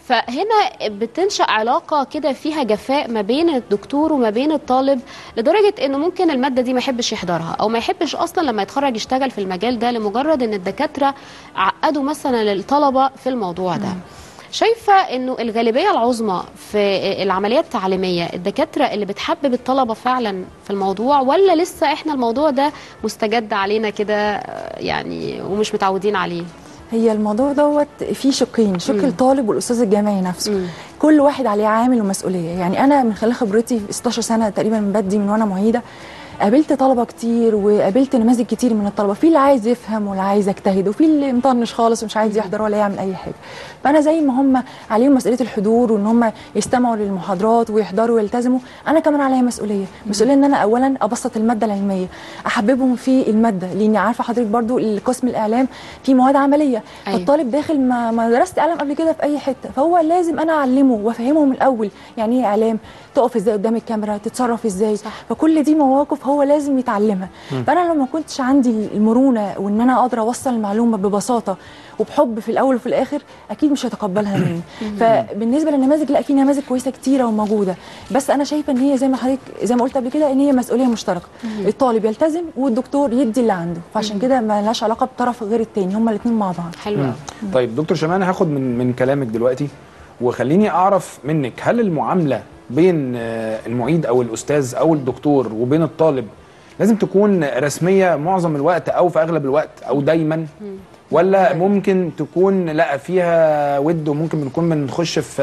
فهنا بتنشأ علاقة كده فيها جفاء ما بين الدكتور وما بين الطالب لدرجة انه ممكن المادة دي ما يحبش يحضرها او ما يحبش اصلا لما يتخرج يشتغل في المجال ده لمجرد ان الدكاترة عقدوا مثلا للطلبة في الموضوع ده شايفة انه الغالبية العظمى في العملية التعليمية الدكاترة اللي بتحبب الطلبة فعلا في الموضوع ولا لسه احنا الموضوع ده مستجد علينا كده آه، يعني ومش متعودين عليه هي الموضوع دوت فيه شقين شق مم. الطالب والاستاذ الجامعي نفسه مم. كل واحد عليه عامل ومسؤوليه يعني انا من خلال خبرتي في 16 سنه تقريبا بدي من وانا معيده قابلت طلبه كتير وقابلت نماذج كتير من الطلبه في اللي عايز يفهم واللي عايز يجتهد وفي اللي مطنش خالص ومش عايز يحضر ولا يعمل اي حاجه فانا زي ما هم عليهم مسؤوليه الحضور وان هم يستمعوا للمحاضرات ويحضروا ويلتزموا انا كمان عليا مسؤوليه مسؤوليه ان انا اولا ابسط الماده العلميه احببهم في الماده لاني عارفه حضرتك برضو القسم الاعلام في مواد عمليه أيوة. فالطالب داخل ما ما درست اعلام قبل كده في اي حته فهو لازم انا اعلمه وافهمه من الاول يعني ايه اعلام تقف ازاي قدام الكاميرا تتصرف ازاي صح. فكل دي مواقف هو لازم يتعلمها مم. فانا لو ما كنتش عندي المرونه وان انا اقدر اوصل المعلومه ببساطه وبحب في الاول وفي الاخر اكيد مش هيتقبلها مني فبالنسبه للنماذج لا في نماذج كويسه كتيره وموجوده بس انا شايفه ان هي زي ما حضرتك زي ما قلت قبل كده ان هي مسؤوليه مشتركه مم. الطالب يلتزم والدكتور يدي اللي عنده فعشان كده ما لهاش علاقه بطرف غير التاني هما الاثنين مع بعض مم. طيب دكتور شمال انا هاخد من من كلامك دلوقتي وخليني اعرف منك هل المعامله بين آه، المعيد او الاستاذ او الدكتور وبين الطالب لازم تكون رسميه معظم الوقت او في اغلب الوقت او دايما ولا ممكن تكون لا فيها ود وممكن بنكون بنخش في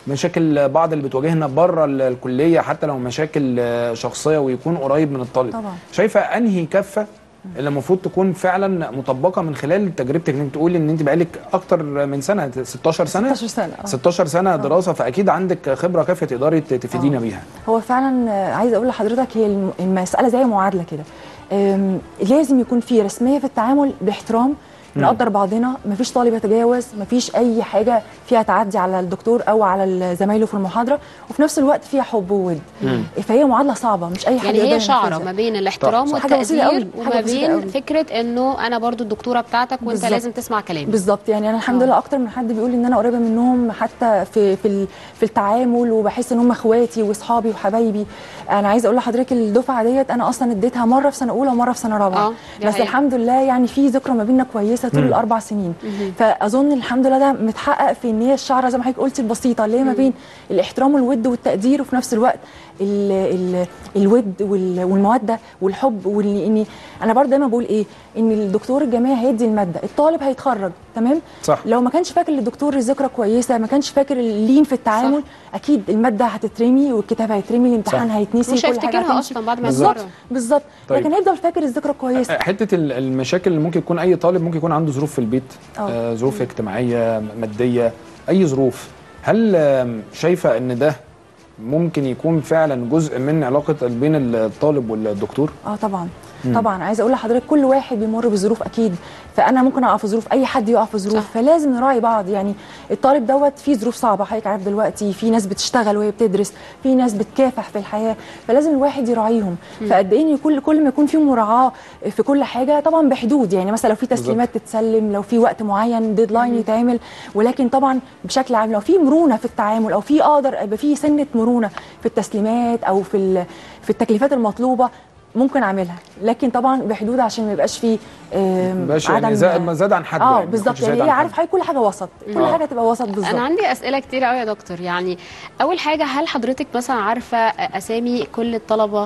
مشاكل بعض اللي بتواجهنا بره ال- الكليه حتى لو مشاكل آه، شخصيه ويكون قريب من الطالب طبعا. شايفه انهي كفه اللي المفروض تكون فعلا مطبقه من خلال تجربتك انك تقولي ان انت بقالك اكتر من سنه 16 سنه 16 سنة آه. 16 سنه دراسه فاكيد عندك خبره كافيه تقدري ت- تفيدينا بيها هو فعلا آه، عايزه اقول لحضرتك هي الم- المساله زي معادله كده آم، لازم يكون في رسميه في التعامل باحترام مم. نقدر بعضنا مفيش طالب يتجاوز مفيش اي حاجه فيها تعدي على الدكتور او على زمايله في المحاضره وفي نفس الوقت فيها حب وود مم. فهي معادله صعبه مش اي حد يعني يقدر هي شعره ينفذها. ما بين الاحترام صح. حاجة بسيطة والتقدير قوي، حاجة وما بسيطة بين قوي. فكره انه انا برضو الدكتوره بتاعتك وانت بالظبط. لازم تسمع كلامي بالظبط يعني انا الحمد لله اكتر من حد بيقول ان انا قريبه منهم حتى في في ال- في التعامل وبحس ان هم اخواتي واصحابي وحبايبي انا عايزه اقول لحضرتك الدفعه ديت انا اصلا اديتها مره في سنه اولى ومره في سنه رابعه آه، دي بس حقيقة. الحمد لله يعني في ذكرى ما بيننا كويسه طول مم. الاربع سنين مهم. فاظن الحمد لله ده متحقق في ان هي الشعره زي ما حضرتك قلتي البسيطه اللي هي ما بين الاحترام والود والتقدير وفي نفس الوقت ال ال الود وال- والموده والحب واللي اني انا برضه دايما بقول ايه ان الدكتور الجامعي هيدي الماده الطالب هيتخرج تمام صح. لو ما كانش فاكر للدكتور الذكرى كويسه ما كانش فاكر اللين في التعامل صح. اكيد الماده هتترمي والكتاب هيترمي الامتحان صح. هيتنسي مش كل حاجة هيفتكرها هتمشي. أصلاً بعد ما بالظبط يتخرج. بالظبط طيب. لكن هيفضل فاكر الذكرى كويسه حته ال- المشاكل اللي ممكن يكون اي طالب ممكن يكون عنده ظروف في البيت أه. آه ظروف اجتماعيه ماديه اي ظروف هل آم، شايفه ان ده ممكن يكون فعلا جزء من علاقه بين الطالب والدكتور اه طبعا مم. طبعا عايزه اقول لحضرتك كل واحد بيمر بظروف اكيد فانا ممكن اقع في ظروف اي حد يقع في ظروف فلازم نراعي بعض يعني الطالب دوت فيه ظروف صعبه حضرتك عارف دلوقتي في ناس بتشتغل وهي بتدرس في ناس بتكافح في الحياه فلازم الواحد يراعيهم مم. فقد ايه إن كل كل ما يكون في مراعاه في كل حاجه طبعا بحدود يعني مثلا لو في تسليمات تتسلم لو في وقت معين ديدلاين يتعمل ولكن طبعا بشكل عام لو في مرونه في التعامل او في اقدر يبقى في سنه مرونه في التسليمات او في ال- في التكليفات المطلوبه ممكن اعملها لكن طبعا بحدود عشان ما يبقاش في آم، باش يعني زاد ما زاد عن حد اه يعني، ما بالظبط يكونش زايد يعني هي عن عارف حاجه كل حاجه وسط كل آه. حاجه تبقى وسط بالظبط انا عندي اسئله كتير قوي يا دكتور يعني اول حاجه هل حضرتك مثلا عارفه اسامي كل الطلبه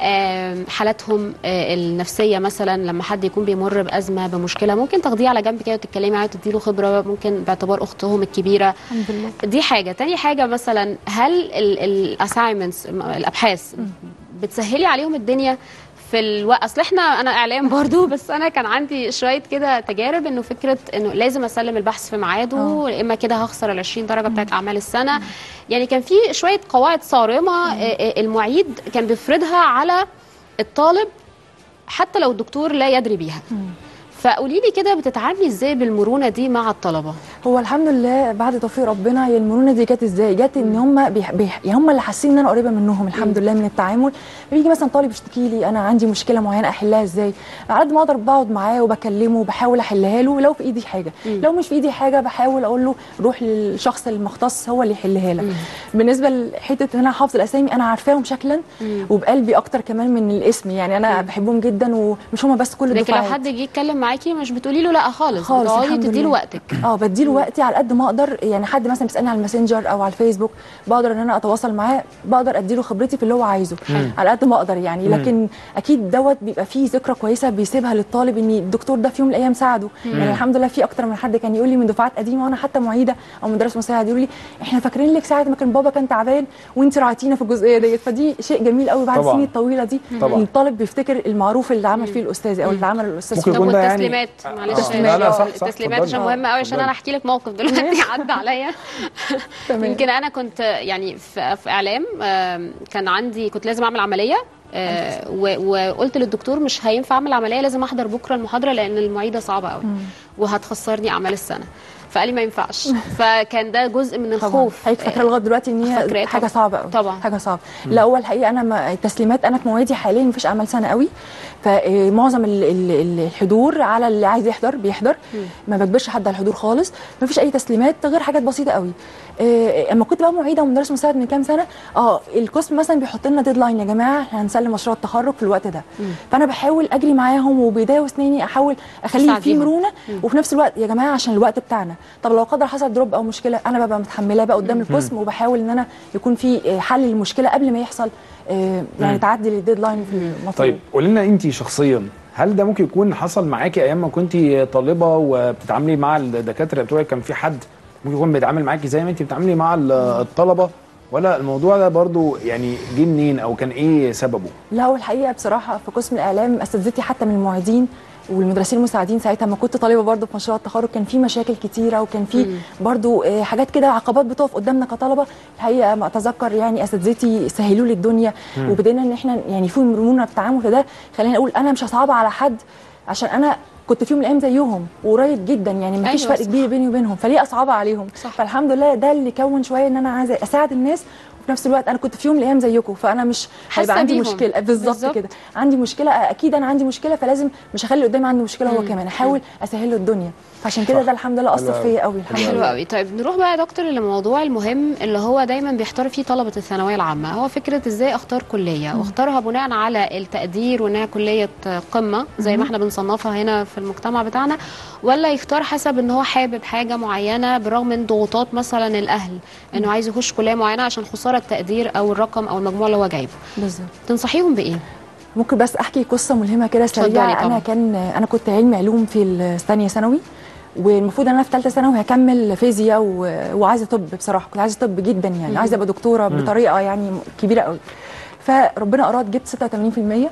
آم، حالاتهم آه، النفسيه مثلا لما حد يكون بيمر بازمه بمشكله ممكن تاخديه على جنب كده وتتكلمي معاه وتديله خبره ممكن باعتبار اختهم الكبيره الحمد لله دي حاجه تاني حاجه مثلا هل الاساينمنتس الابحاث بتسهلي عليهم الدنيا في الوقت اصل احنا انا اعلام برضو بس انا كان عندي شويه كده تجارب انه فكره انه لازم اسلم البحث في ميعاده يا اما كده هخسر ال 20 درجه بتاعت اعمال السنه يعني كان في شويه قواعد صارمه آه، آه، المعيد كان بيفرضها على الطالب حتى لو الدكتور لا يدري بيها فقولي لي كده بتتعاملي ازاي بالمرونه دي مع الطلبه هو الحمد لله بعد توفيق ربنا هي المرونه دي جت ازاي؟ جت ان هم بيح... بيح... يعني هم اللي حاسين ان انا قريبه منهم الحمد لله من التعامل بيجي مثلا طالب يشتكي لي انا عندي مشكله معينه احلها ازاي؟ على قد ما اقدر بقعد معاه وبكلمه وبحاول احلها له لو في ايدي حاجه، لو مش في ايدي حاجه بحاول اقول له روح للشخص المختص هو اللي يحلها لك. بالنسبه لحته ان انا حافظ الاسامي انا عارفاهم شكلا وبقلبي اكتر كمان من الاسم يعني انا بحبهم جدا ومش هم بس كل لكن لو الدفعات حد جه يتكلم معاكي مش بتقولي له لا خالص خالص بتقعدي الحمد تديله لله. وقتك اه بديله وقتي على قد ما اقدر يعني حد مثلا بيسالني على الماسنجر او على الفيسبوك بقدر ان انا اتواصل معاه بقدر اديله خبرتي في اللي هو عايزه حلو. على قد ما اقدر يعني مم. لكن اكيد دوت بيبقى فيه ذكرى كويسه بيسيبها للطالب ان الدكتور ده في يوم من الايام ساعده مم. يعني الحمد لله في اكتر من حد كان يقول لي من دفعات قديمه وانا حتى معيده او مدرس مساعد يقول لي احنا فاكرين لك ساعه ما كان بابا كان تعبان وانت راعيتينا في الجزئيه ديت فدي شيء جميل قوي بعد طبعاً. السنين الطويله دي طبعاً. إن الطالب بيفتكر المعروف اللي عمل فيه الاستاذ او اللي عمل الاستاذ ممكن فيه. يكون طب ده يعني- والتسليمات آه، معلش آه. لا، لا، صح، صح، التسليمات عشان اتفضلي. مهمه قوي عشان انا اتفضلي. احكي لك موقف دلوقتي عدى عليا يمكن انا كنت يعني في, في اعلام آم، كان عندي كنت لازم اعمل عمليه آه، و- وقلت للدكتور مش هينفع اعمل عمليه لازم احضر بكره المحاضره لان المعيده صعبه قوي وهتخسرني اعمال السنه فقال لي ما ينفعش فكان ده جزء من الخوف حضرتك فاكره لغايه دلوقتي ان هي فاكراه حاجه طبعاً. صعبه قوي طبعا حاجه صعبه مم. لا هو الحقيقه انا ما التسليمات انا في موادي حاليا مفيش اعمال سنه قوي فمعظم ال- ال- ال- الحضور على اللي عايز يحضر بيحضر ما بجبرش حد على الحضور خالص مفيش اي تسليمات غير حاجات بسيطه قوي إيه، اما كنت بقى معيده ومدرس مساعد من كام سنه اه القسم مثلا بيحط لنا ديدلاين يا جماعه احنا هنسلم مشروع التخرج في الوقت ده فانا بحاول اجري معاهم وبايديا واسناني احاول اخليه في تساعديهم. مرونه وفي نفس الوقت يا جماعه عشان الوقت بتاعنا طب لو قدر حصل دروب او مشكله انا ببقى متحملاه بقى قدام القسم وبحاول ان انا يكون في آه، حل للمشكله قبل ما يحصل آه، يعني مم. تعدي للديدلاين في المطلوب طيب قولي لنا انت شخصيا هل ده ممكن يكون حصل معاكي ايام ما كنت طالبه وبتتعاملي مع الدكاتره بتوعك كان في حد ممكن يكون بيتعامل معاكي زي ما انت بتتعاملي مع ال- الطلبه ولا الموضوع ده برضو يعني جه منين او كان ايه سببه لا هو الحقيقه بصراحه في قسم الاعلام اساتذتي حتى من المعيدين والمدرسين المساعدين ساعتها لما كنت طالبه برضو في مشروع التخرج كان في مشاكل كتيره وكان في برضو آه، حاجات كده عقبات بتقف قدامنا كطلبه الحقيقه ما اتذكر يعني اساتذتي سهلوا لي الدنيا مم. وبدينا ان احنا يعني في مرونه التعامل في ده خلينا نقول انا مش هصعب على حد عشان انا كنت في يوم من الايام زيهم وقريب جدا يعني ما فيش أيوة فرق صح. كبير بيني وبينهم فليه اصعبها عليهم صح. فالحمد لله ده اللي كون شويه ان انا عايزه اساعد الناس وفي نفس الوقت انا كنت في يوم من الايام زيكم فانا مش حاسة هيبقى عندي بيهم. مشكله بالظبط بالظبط. كده عندي مشكله اكيد انا عندي مشكله فلازم مش هخلي اللي قدامي عنده مشكله هو مم. كمان احاول اسهل له الدنيا فعشان كده ده الحمد لله اثر فيا قوي الحمد حلو لله قوي طيب نروح بقى يا دكتور للموضوع المهم اللي هو دايما بيحتار فيه طلبه الثانويه العامه هو فكره ازاي اختار كليه واختارها بناء على التقدير وانها كليه قمه زي ما مم. احنا بنصنفها هنا في المجتمع بتاعنا ولا يختار حسب ان هو حابب حاجه معينه برغم من ضغوطات مثلا الاهل انه عايز يخش كليه معينه عشان خساره التقدير او الرقم او المجموع اللي هو جايبه بالظبط تنصحيهم بايه ممكن بس احكي قصه ملهمه كده اتفضلي سريعه طبعا. انا كان انا كنت علمي علوم في الثانيه ثانوي والمفروض ان انا في ثالثه ثانوي هكمل فيزياء و... وعايزه طب بصراحه كنت عايزه طب جدا يعني مم. عايزه ابقى دكتوره مم. بطريقه يعني كبيره قوي فربنا اراد جبت 86%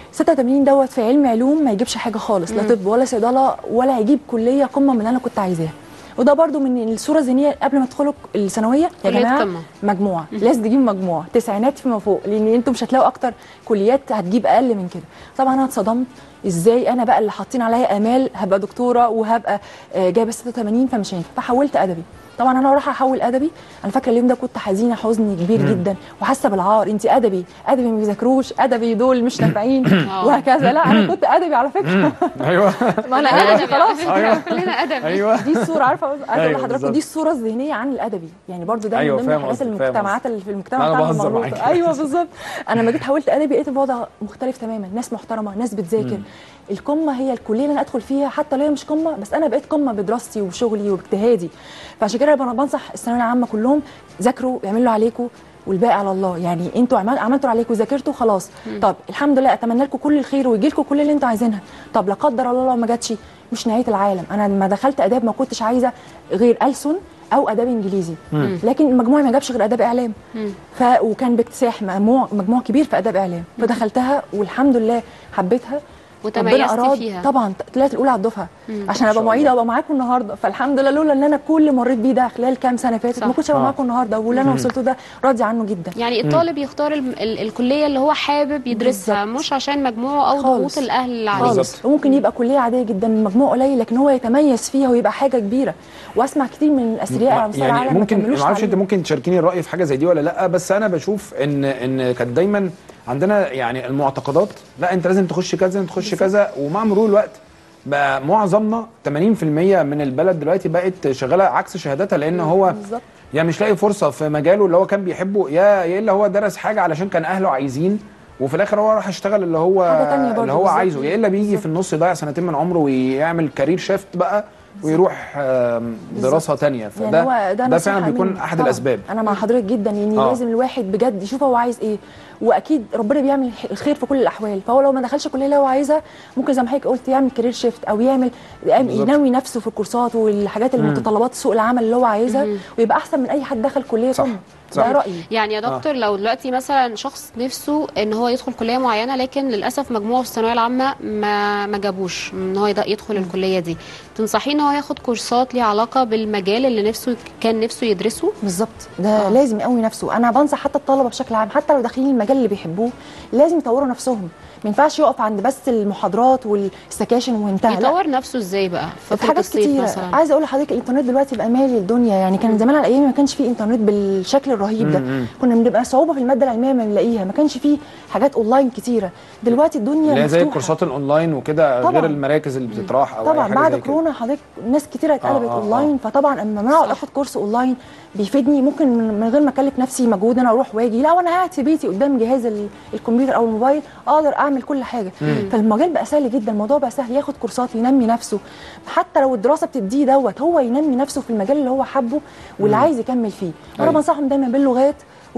86 دوت في علم علوم ما يجيبش حاجه خالص لا مم. طب ولا صيدله ولا هيجيب كليه قمه من اللي انا كنت عايزاها وده برضو من الصوره الذهنيه قبل ما تدخلوا الثانويه يا كلية جماعه قمة. مجموعه لازم تجيب مجموعه تسعينات فيما فوق لان انتم مش هتلاقوا اكتر كليات هتجيب اقل من كده طبعا انا اتصدمت ازاي انا بقى اللي حاطين عليا امال هبقى دكتوره وهبقى آه، جايبه 86 فمش هينفع فحولت ادبي طبعا انا رايحه احول ادبي انا فاكره اليوم ده كنت حزينه حزن كبير مم. جدا وحاسه بالعار انت ادبي ادبي ما بيذاكروش ادبي دول مش نافعين آه. وهكذا لا انا كنت ادبي على فكره ايوه ما انا أيوة. ادبي خلاص أيوة. كلنا ادبي أيوة. دي الصوره عارفه عايزه اقول أيوة لحضراتكم بالظبط. دي الصوره الذهنيه عن الادبي يعني برضو ده أيوة، من ضمن فاهم الحاجات قصدك، فاهم المجتمعات قصدك. اللي في المجتمع أنا بتاعنا بهزر المغلوطة. معاكي. ايوه بالظبط انا لما جيت حولت ادبي لقيت الوضع مختلف تماما ناس محترمه ناس بتذاكر مم. القمه هي الكليه اللي انا ادخل فيها حتى لو هي مش قمه بس انا بقيت قمه بدراستي وشغلي واجتهادي فعشان كده انا بنصح الثانويه العامه كلهم ذاكروا اعملوا عليكم والباقي على الله يعني انتوا عمل عملتوا عليكم وذاكرتوا خلاص مم. طب الحمد لله اتمنى لكم كل الخير ويجي لكم كل اللي انتوا عايزينها طب لا قدر الله لو ما جاتش مش نهايه العالم انا لما دخلت اداب ما كنتش عايزه غير ألسن او اداب انجليزي مم. لكن مجموعي ما جابش غير اداب اعلام ف وكان باكتساح مجموع مجموع كبير في اداب اعلام فدخلتها والحمد لله حبيتها وتميزتي ربنا أراد فيها. طبعا طلعت الاولى على الدفعه مم. عشان ما ابقى شاء معيده الله. وابقى معاكم النهارده فالحمد لله لولا ان انا كل اللي مريت بيه ده خلال كام سنه فاتت صح. ما كنتش هبقى آه. معاكم النهارده واللي انا مم. وصلته ده راضي عنه جدا يعني الطالب يختار ال ال الكليه اللي هو حابب يدرسها مش عشان مجموعه او ضغوط الاهل اللي عليه خالص وممكن يبقى كليه عاديه جدا مجموع قليل لكن هو يتميز فيها ويبقى حاجه كبيره واسمع كتير من الاثرياء على مستوى يعني العالم ما ممكن كملوش ما اعرفش انت تعليم. ممكن تشاركيني الراي في حاجه زي دي ولا لا بس انا بشوف ان ان كانت دايما عندنا يعني المعتقدات لا انت لازم تخش كذا لازم تخش كذا ومع مرور الوقت بقى معظمنا 80% من البلد دلوقتي بقت شغاله عكس شهاداتها لان هو بالظبط يا مش لاقي فرصه في مجاله اللي هو كان بيحبه يا يا الا هو درس حاجه علشان كان اهله عايزين وفي الاخر هو راح يشتغل اللي هو حاجة تانية برضه اللي هو بالظبط. عايزه يا الا بيجي في النص يضيع سنتين من عمره ويعمل كارير شيفت بقى ويروح آم، دراسه تانية فده يعني هو ده, نصيحة فعلا بيكون مني. احد طبعاً. الاسباب انا مع حضرتك جدا ان آه. لازم الواحد بجد يشوف هو عايز ايه واكيد ربنا بيعمل الخير في كل الاحوال فهو لو ما دخلش الكليه اللي هو عايزها ممكن زي ما حضرتك قلت يعمل كارير شيفت او يعمل بالظبط. ينوي نفسه في الكورسات والحاجات مم. المتطلبات سوق العمل اللي هو عايزها ويبقى احسن من اي حد دخل كليه صح. ده رايي يعني يا دكتور لو دلوقتي مثلا شخص نفسه ان هو يدخل كليه معينه لكن للاسف مجموعه في الثانويه العامه ما ما جابوش ان هو يد- يدخل الكليه دي تنصحيه ان هو ياخد كورسات ليها علاقه بالمجال اللي نفسه كان نفسه يدرسه بالظبط ده آه. لازم يقوي نفسه انا بنصح حتى الطلبه بشكل عام حتى لو داخلين المجال اللي بيحبوه لازم يطوروا نفسهم ما ينفعش يقف عند بس المحاضرات والسكاشن وانتهى لا يطور نفسه ازاي بقى في فتره حاجات الصيف كتيرة مثلا عايزه اقول لحضرتك الانترنت دلوقتي بقى مالي الدنيا يعني كان زمان على ايامي ما كانش فيه انترنت بالشكل الرهيب ده مم. كنا بنبقى صعوبه في الماده العلميه ما بنلاقيها ما كانش فيه حاجات اونلاين كتيره دلوقتي الدنيا اللي هي زي مفتوحة. الكورسات الاونلاين وكده طبعاً. غير المراكز اللي بتطرح او طبعا أي حاجة بعد زي كده. كورونا حضرتك ناس كتيره اتقلبت آه، آه، اونلاين فطبعا اما انا اقعد اخد كورس اونلاين بيفيدني ممكن من من غير ما اكلف نفسي مجهود انا اروح واجي لا وانا قاعد في بيتي قدام جهاز ال- الكمبيوتر او الموبايل اقدر اعمل كل حاجه مم. فالمجال بقى سهل جدا الموضوع بقى سهل ياخد كورسات ينمي نفسه حتى لو الدراسه بتديه دوت هو ينمي نفسه في المجال اللي هو حبه واللي مم. عايز يكمل فيه وانا أيوة. بنصحهم دايما باللغات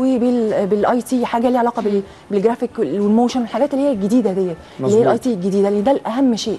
وبالاي تي حاجه ليها علاقه بال- بالجرافيك والموشن الحاجات اللي هي الجديده دي اللي هي مظبوط. الاي تي الجديده اللي ده الاهم شيء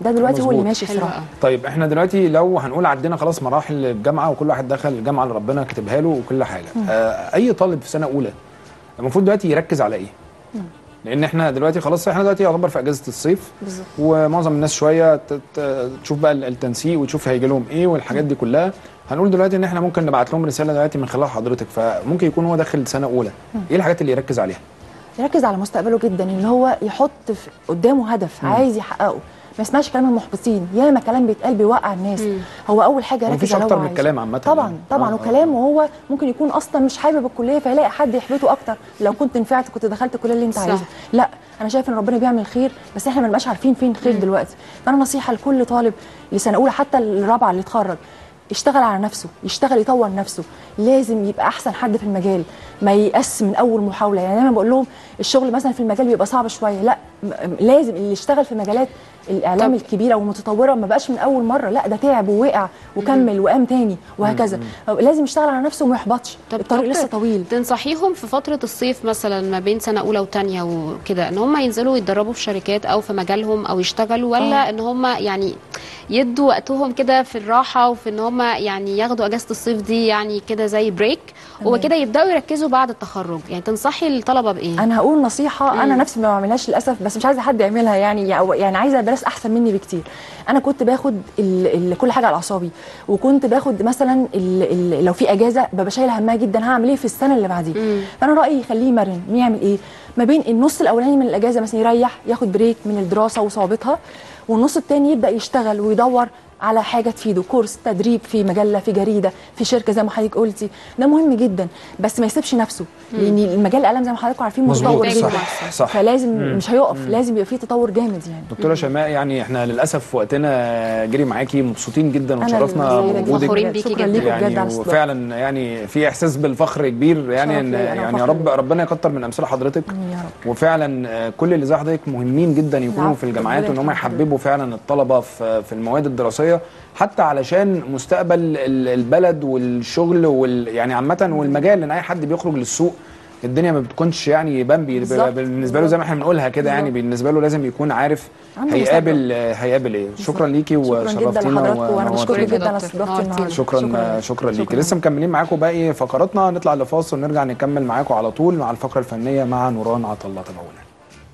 ده دلوقتي هو اللي مظبوط. ماشي الصراحه طيب احنا دلوقتي لو هنقول عدينا خلاص مراحل الجامعه وكل واحد دخل الجامعه اللي ربنا كاتبها له وكل حاجه مم. آه اي طالب في سنه اولى المفروض دلوقتي يركز على ايه مم. لان احنا دلوقتي خلاص احنا دلوقتي يعتبر في اجازه الصيف بالظبط ومعظم الناس شويه ت- ت- تشوف بقى التنسيق وتشوف هيجي لهم ايه والحاجات دي كلها هنقول دلوقتي ان احنا ممكن نبعت لهم رساله دلوقتي من خلال حضرتك فممكن يكون هو داخل سنه اولى مم. ايه الحاجات اللي يركز عليها يركز على مستقبله جدا ان هو يحط في قدامه هدف مم. عايز يحققه ما يسمعش كلام المحبطين ياما كلام بيتقال بيوقع الناس هو اول حاجه يركز مفيش على اكتر هو من عايزه. الكلام عامه طبعا يعني. طبعا آه، وكلام وهو ممكن يكون اصلا مش حابب الكليه فيلاقي حد يحبطه اكتر لو كنت نفعت كنت دخلت الكليه اللي انت صح. عايزها لا انا شايف ان ربنا بيعمل خير بس احنا ما نبقاش عارفين فين الخير دلوقتي فانا نصيحه لكل طالب لسنه اولى حتى الرابعه اللي اتخرج يشتغل على نفسه يشتغل يطور نفسه لازم يبقى احسن حد في المجال ما ييأس من اول محاوله يعني دايما بقول لهم الشغل مثلا في المجال بيبقى صعب شويه لا م- لازم اللي يشتغل في مجالات الاعلام طب. الكبيره والمتطوره ما بقاش من اول مره لا ده تعب ووقع وكمل وقام تاني وهكذا لازم يشتغل على نفسه وما يحبطش الطريق لسه طويل تنصحيهم في فترة الصيف مثلا ما بين سنة أولى وتانية وكده إن هم ينزلوا يتدربوا في شركات أو في مجالهم أو يشتغلوا ولا آه. إن هم يعني يدوا وقتهم كده في الراحة وفي إن هم يعني ياخدوا أجازة الصيف دي يعني كده زي بريك تمام. وكده يبدأوا يركزوا بعد التخرج يعني تنصحي الطلبة بإيه؟ انا هقول نصيحه انا مم. نفسي ما بعملهاش للاسف بس مش عايزه حد يعملها يعني يعني عايزه ناس احسن مني بكتير انا كنت باخد ال ال كل حاجه على اعصابي وكنت باخد مثلا ال ال لو في اجازه ببقى شايله همها جدا هعمل ايه في السنه اللي بعديه فانا رايي يخليه مرن يعمل ايه ما بين النص الاولاني من الاجازه مثلا يريح ياخد بريك من الدراسه وصعوبتها والنص التاني يبدا يشتغل ويدور على حاجه تفيده كورس تدريب في مجله في جريده في شركه زي ما حضرتك قلتي ده مهم جدا بس ما يسيبش نفسه لان المجال الاعلام زي ما حضراتكم عارفين مظبوط، متطور جدا صح، صح. فلازم مم. مش هيقف مم. لازم يبقى فيه تطور جامد يعني دكتوره شيماء يعني احنا للاسف وقتنا جري معاكي مبسوطين جدا أنا وتشرفنا اللي سعيدة بوجودك فخورين بيكي شكراً جداً. ليكم بجد يعني على الاستضافة. وفعلا يعني في احساس بالفخر كبير يعني شرف ان ليا، أنا يعني فخر رب ربنا يكتر من امثال حضرتك يا رب وفعلا آه، كل اللي زي حضرتك مهمين جدا يكونوا العفو، في الجامعات ربنا وان هم يخليك. يحببوا فعلا الطلبه في في المواد الدراسيه حتى علشان مستقبل ال- البلد والشغل وال يعني عامه والمجال لان اي حد بيخرج للسوق الدنيا ما بتكونش يعني بامبي بالظبط. بالنسبه له زي ما احنا بنقولها كده يعني بالظبط. بالنسبه له لازم يكون عارف عنده هيقابل هيقابل ايه شكرا ليكي شكرا جدا وشرفتينا لحضراتكم وانا بشكرك ونورتينا. جدا على استضافتي النهارده شكرا شكرا ليكي لسه مكملين معاكم باقي فقراتنا نطلع لفاصل ونرجع نكمل معاكم على طول مع الفقره الفنيه مع نوران عطله تابعونا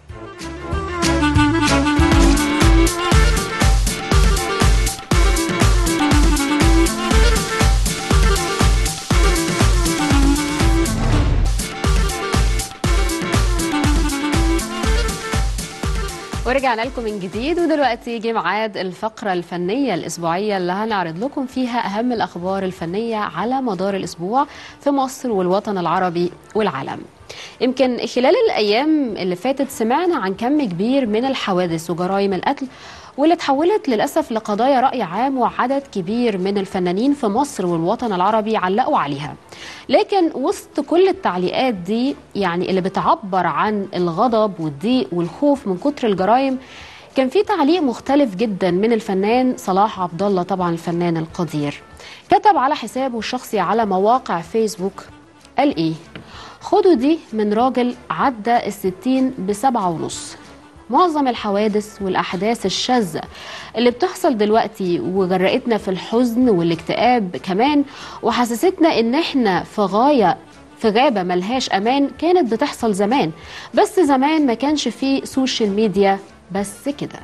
ورجعنا لكم من جديد ودلوقتي جه ميعاد الفقرة الفنية الأسبوعية اللي هنعرض لكم فيها أهم الأخبار الفنية على مدار الأسبوع في مصر والوطن العربي والعالم يمكن خلال الأيام اللي فاتت سمعنا عن كم كبير من الحوادث وجرائم القتل واللي اتحولت للأسف لقضايا رأي عام وعدد كبير من الفنانين في مصر والوطن العربي علقوا عليها لكن وسط كل التعليقات دي يعني اللي بتعبر عن الغضب والضيق والخوف من كتر الجرائم كان في تعليق مختلف جدا من الفنان صلاح عبد الله طبعا الفنان القدير كتب على حسابه الشخصي على مواقع فيسبوك قال ايه خدوا دي من راجل عدى الستين بسبعة ونص معظم الحوادث والأحداث الشاذة اللي بتحصل دلوقتي وجرأتنا في الحزن والاكتئاب كمان وحسستنا إن إحنا في غاية في غابة ملهاش أمان كانت بتحصل زمان بس زمان ما كانش فيه سوشيال ميديا بس كده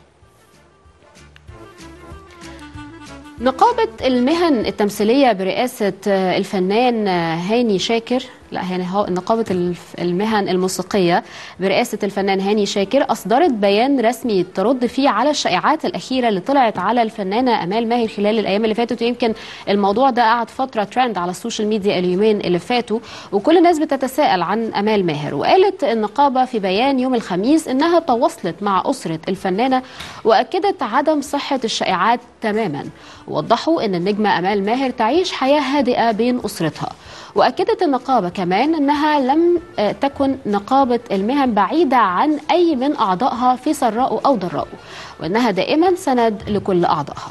نقابة المهن التمثيلية برئاسة آه، الفنان آه، هاني شاكر لا يعني هو نقابة الف- المهن الموسيقية برئاسة الفنان هاني شاكر أصدرت بيان رسمي ترد فيه على الشائعات الأخيرة اللي طلعت على الفنانة أمال ماهر خلال الأيام اللي فاتت ويمكن الموضوع ده قعد فترة ترند على السوشيال ميديا اليومين اللي فاتوا وكل الناس بتتساءل عن أمال ماهر وقالت النقابة في بيان يوم الخميس إنها تواصلت مع أسرة الفنانة وأكدت عدم صحة الشائعات تماما ووضحوا أن النجمة أمال ماهر تعيش حياة هادئة بين أسرتها وأكدت النقابة كمان أنها لم آه، تكن نقابة المهن بعيدة عن أي من أعضائها في سراء أو ضراء وأنها دائما سند لكل أعضائها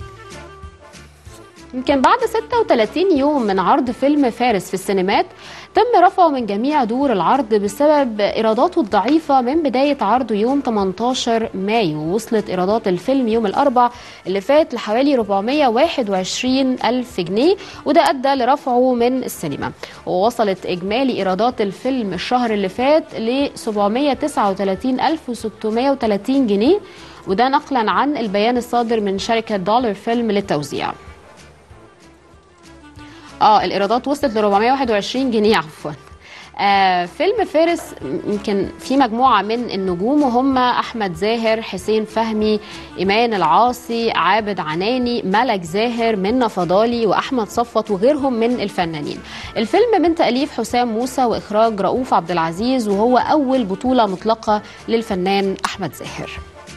يمكن بعد 36 يوم من عرض فيلم فارس في السينمات تم رفعه من جميع دور العرض بسبب ايراداته الضعيفه من بدايه عرضه يوم 18 مايو وصلت ايرادات الفيلم يوم الاربع اللي فات لحوالي 421 الف جنيه وده ادى لرفعه من السينما ووصلت اجمالي ايرادات الفيلم الشهر اللي فات ل 739630 جنيه وده نقلا عن البيان الصادر من شركه دولار فيلم للتوزيع اه الايرادات وصلت ل 421 جنيه عفوا آه فيلم فارس يمكن في مجموعة من النجوم وهم أحمد زاهر حسين فهمي إيمان العاصي عابد عناني ملك زاهر منى فضالي وأحمد صفوت وغيرهم من الفنانين الفيلم من تأليف حسام موسى وإخراج رؤوف عبد العزيز وهو أول بطولة مطلقة للفنان أحمد زاهر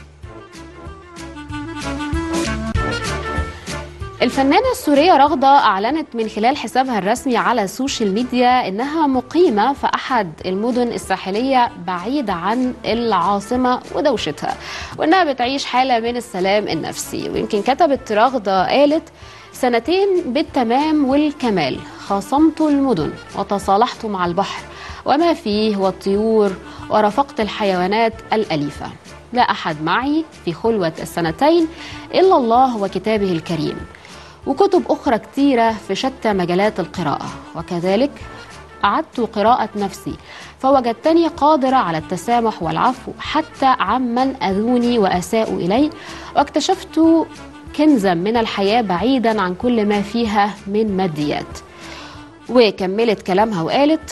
الفنانة السورية رغدة أعلنت من خلال حسابها الرسمي على السوشيال ميديا إنها مقيمة في أحد المدن الساحلية بعيدة عن العاصمة ودوشتها وإنها بتعيش حالة من السلام النفسي ويمكن كتبت رغدة قالت سنتين بالتمام والكمال خاصمت المدن وتصالحت مع البحر وما فيه والطيور ورافقت الحيوانات الأليفة لا أحد معي في خلوة السنتين إلا الله وكتابه الكريم وكتب أخرى كتيرة في شتى مجالات القراءة وكذلك أعدت قراءة نفسي فوجدتني قادرة على التسامح والعفو حتى عمن أذوني وأساءوا إلي واكتشفت كنزا من الحياة بعيدا عن كل ما فيها من ماديات وكملت كلامها وقالت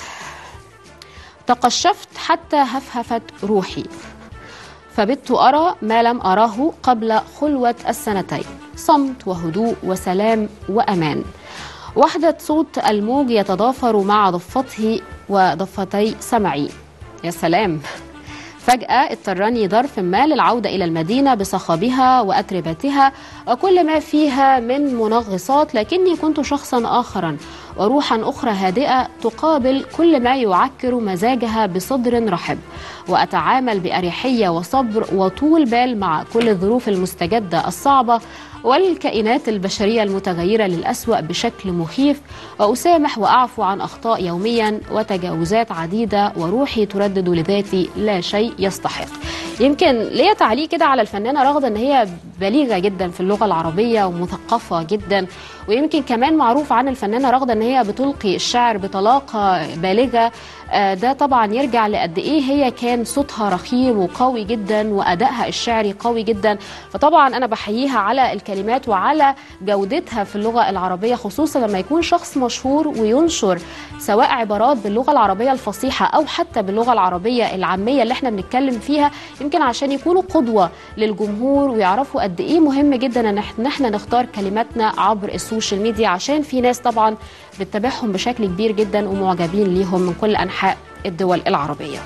تقشفت حتى هفهفت روحي فبت أرى ما لم أراه قبل خلوة السنتين صمت وهدوء وسلام وأمان وحدة صوت الموج يتضافر مع ضفته وضفتي سمعي يا سلام فجأة اضطرني ظرف ما للعودة إلى المدينة بصخبها وأتربتها وكل ما فيها من منغصات لكني كنت شخصا آخرا وروحا أخرى هادئة تقابل كل ما يعكر مزاجها بصدر رحب وأتعامل بأريحية وصبر وطول بال مع كل الظروف المستجدة الصعبة والكائنات البشرية المتغيرة للأسوأ بشكل مخيف وأسامح وأعفو عن أخطاء يوميا وتجاوزات عديدة وروحي تردد لذاتي لا شيء يستحق يمكن ليا تعليق كده على الفنانة رغدة أن هي بليغة جدا في اللغة العربية ومثقفة جدا ويمكن كمان معروف عن الفنانة رغدة أن هي بتلقي الشعر بطلاقة بالغة آه، ده طبعا يرجع لقد ايه هي كان صوتها رخيم وقوي جدا وادائها الشعري قوي جدا فطبعا انا بحييها على الكلمات وعلى جودتها في اللغه العربيه خصوصا لما يكون شخص مشهور وينشر سواء عبارات باللغه العربيه الفصيحه او حتى باللغه العربيه العاميه اللي احنا بنتكلم فيها يمكن عشان يكونوا قدوه للجمهور ويعرفوا قد ايه مهم جدا ان إح- إن احنا نختار كلماتنا عبر السوشيال ميديا عشان في ناس طبعا بتتابعهم بشكل كبير جدا ومعجبين ليهم من كل انحاء الدول العربيه.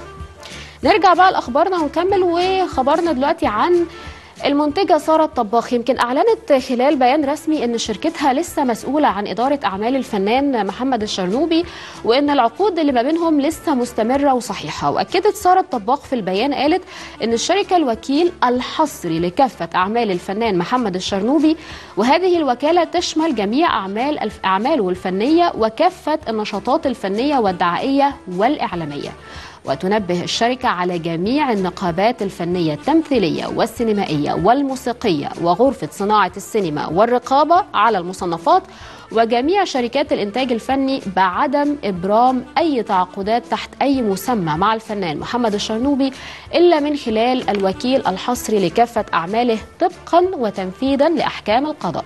نرجع بقى لاخبارنا ونكمل وخبرنا دلوقتي عن المنتجة سارة الطباخ يمكن أعلنت خلال بيان رسمي أن شركتها لسه مسؤولة عن إدارة أعمال الفنان محمد الشرنوبي وأن العقود اللي ما بينهم لسه مستمرة وصحيحة وأكدت سارة الطباخ في البيان قالت أن الشركة الوكيل الحصري لكافة أعمال الفنان محمد الشرنوبي وهذه الوكالة تشمل جميع أعمال الف- أعماله الفنية وكافة النشاطات الفنية والدعائية والإعلامية وتنبه الشركة على جميع النقابات الفنية التمثيلية والسينمائية والموسيقية وغرفة صناعة السينما والرقابة على المصنفات وجميع شركات الإنتاج الفني بعدم إبرام أي تعاقدات تحت أي مسمى مع الفنان محمد الشرنوبي إلا من خلال الوكيل الحصري لكافة أعماله طبقا وتنفيذا لأحكام القضاء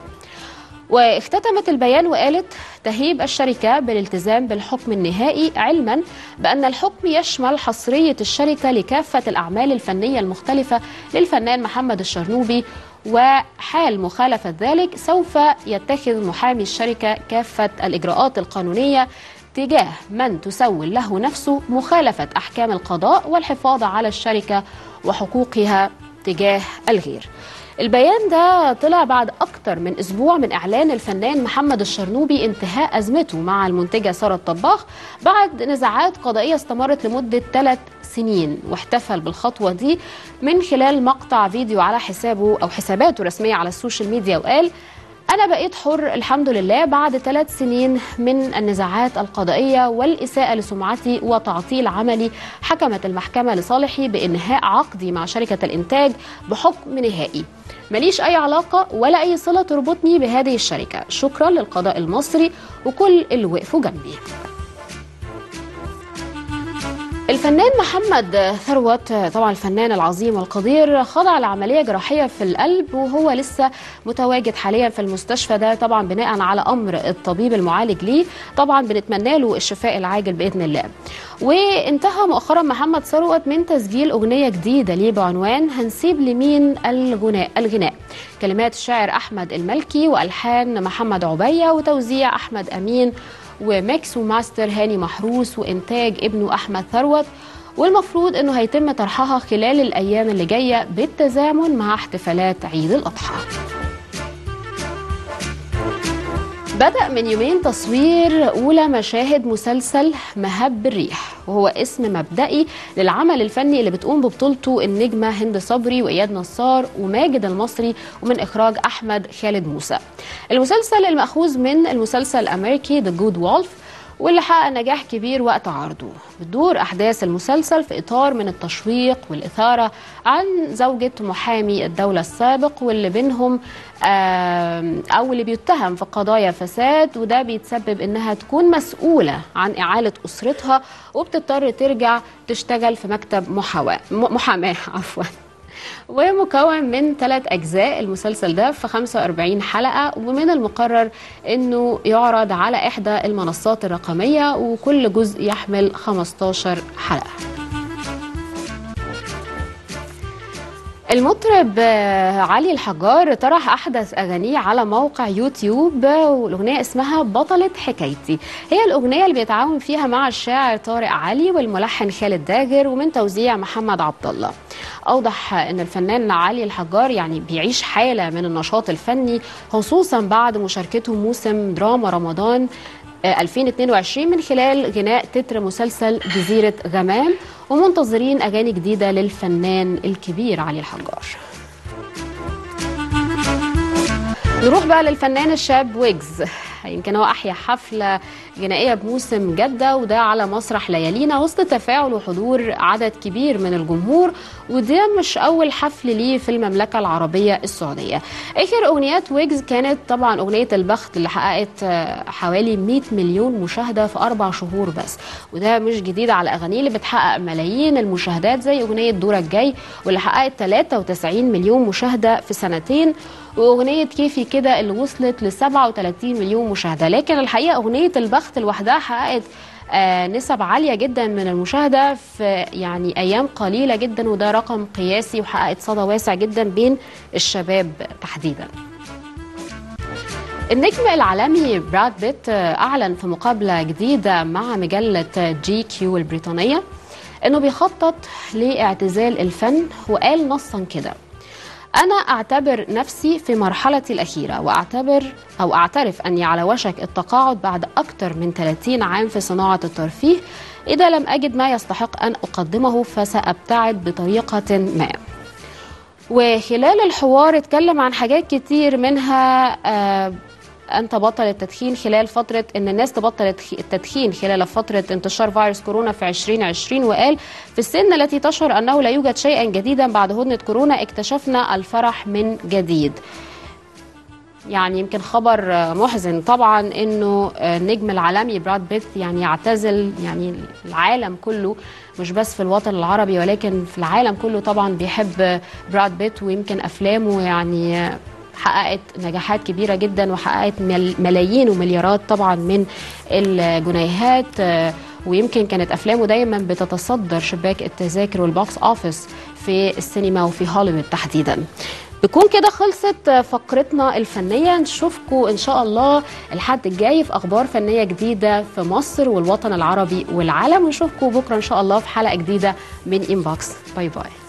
واختتمت البيان وقالت تهيب الشركة بالالتزام بالحكم النهائي علما بأن الحكم يشمل حصرية الشركة لكافة الأعمال الفنية المختلفة للفنان محمد الشرنوبي وحال مخالفة ذلك سوف يتخذ محامي الشركة كافة الإجراءات القانونية تجاه من تسول له نفسه مخالفة أحكام القضاء والحفاظ على الشركة وحقوقها تجاه الغير البيان ده طلع بعد أكتر من أسبوع من إعلان الفنان محمد الشرنوبي انتهاء أزمته مع المنتجة سارة الطباخ بعد نزاعات قضائية استمرت لمدة ثلاث سنين واحتفل بالخطوة دي من خلال مقطع فيديو على حسابه أو حساباته الرسمية على السوشيال ميديا وقال أنا بقيت حر الحمد لله بعد ثلاث سنين من النزاعات القضائية والإساءة لسمعتي وتعطيل عملي حكمت المحكمة لصالحي بإنهاء عقدي مع شركة الإنتاج بحكم نهائي ماليش أي علاقة ولا أي صلة تربطني بهذه الشركة شكرا للقضاء المصري وكل اللي وقفوا جنبي الفنان محمد ثروت طبعا الفنان العظيم والقدير خضع لعملية جراحية في القلب وهو لسه متواجد حاليا في المستشفى ده طبعا بناء على أمر الطبيب المعالج ليه طبعا بنتمنى له الشفاء العاجل بإذن الله وانتهى مؤخرا محمد ثروت من تسجيل أغنية جديدة ليه بعنوان هنسيب لمين الغناء الغناء كلمات الشاعر أحمد الملكي وألحان محمد عبية وتوزيع أحمد أمين وميكس وماستر هاني محروس وإنتاج ابنه أحمد ثروت والمفروض أنه هيتم طرحها خلال الأيام اللي جاية بالتزامن مع احتفالات عيد الأضحى بدأ من يومين تصوير أولى مشاهد مسلسل مهب الريح وهو اسم مبدئي للعمل الفني اللي بتقوم ببطولته النجمة هند صبري وإياد نصار وماجد المصري ومن إخراج أحمد خالد موسى المسلسل المأخوذ من المسلسل الأمريكي The Good Wolf واللي حقق نجاح كبير وقت عرضه بتدور أحداث المسلسل في إطار من التشويق والإثارة عن زوجة محامي الدولة السابق واللي بينهم أو اللي بيتهم في قضايا فساد وده بيتسبب إنها تكون مسؤولة عن إعالة أسرتها وبتضطر ترجع تشتغل في مكتب محاواة محاماة عفواً ومكون من ثلاث أجزاء المسلسل ده في 45 حلقة ومن المقرر أنه يعرض على إحدى المنصات الرقمية وكل جزء يحمل 15 حلقة المطرب علي الحجار طرح احدث اغانيه على موقع يوتيوب والاغنيه اسمها بطله حكايتي هي الاغنيه اللي بيتعاون فيها مع الشاعر طارق علي والملحن خالد داجر ومن توزيع محمد عبد الله اوضح ان الفنان علي الحجار يعني بيعيش حاله من النشاط الفني خصوصا بعد مشاركته موسم دراما رمضان 2022 من خلال غناء تتر مسلسل جزيرة غمام ومنتظرين أغاني جديدة للفنان الكبير علي الحجار نروح بقى للفنان الشاب ويجز يمكن هو أحيا حفلة غنائية بموسم جدة وده على مسرح ليالينا وسط تفاعل وحضور عدد كبير من الجمهور وده مش أول حفل ليه في المملكة العربية السعودية آخر أغنيات ويجز كانت طبعا أغنية البخت اللي حققت حوالي 100 مليون مشاهدة في أربع شهور بس وده مش جديد على أغانيه اللي بتحقق ملايين المشاهدات زي أغنية دورك جاي واللي حققت 93 مليون مشاهدة في سنتين واغنيه كيفي كده اللي وصلت ل 37 مليون مشاهده لكن الحقيقه اغنيه البخت لوحدها حققت آه نسب عالية جدا من المشاهدة في يعني أيام قليلة جدا وده رقم قياسي وحققت صدى واسع جدا بين الشباب تحديدا النجم العالمي براد بيت أعلن في مقابلة جديدة مع مجلة جي كيو البريطانية أنه بيخطط لاعتزال الفن وقال نصا كده أنا أعتبر نفسي في مرحلتي الأخيرة وأعتبر أو أعترف أني على وشك التقاعد بعد أكثر من 30 عام في صناعة الترفيه إذا لم أجد ما يستحق أن أقدمه فسأبتعد بطريقة ما وخلال الحوار اتكلم عن حاجات كتير منها آه أن تبطل التدخين خلال فترة أن الناس تبطل التدخين خلال فترة انتشار فيروس كورونا في 2020 وقال في السن التي تشعر أنه لا يوجد شيئا جديدا بعد هدنة كورونا اكتشفنا الفرح من جديد يعني يمكن خبر محزن طبعا انه النجم العالمي براد بيت يعني يعتزل يعني العالم كله مش بس في الوطن العربي ولكن في العالم كله طبعا بيحب براد بيت ويمكن افلامه يعني حققت نجاحات كبيرة جدا وحققت ملايين ومليارات طبعا من الجنيهات ويمكن كانت أفلامه دايما بتتصدر شباك التذاكر والبوكس أوفيس في السينما وفي هوليوود تحديدا بكون كده خلصت فقرتنا الفنية نشوفكم إن شاء الله الحد الجاي في أخبار فنية جديدة في مصر والوطن العربي والعالم ونشوفكم بكرة إن شاء الله في حلقة جديدة من إنبوكس باي باي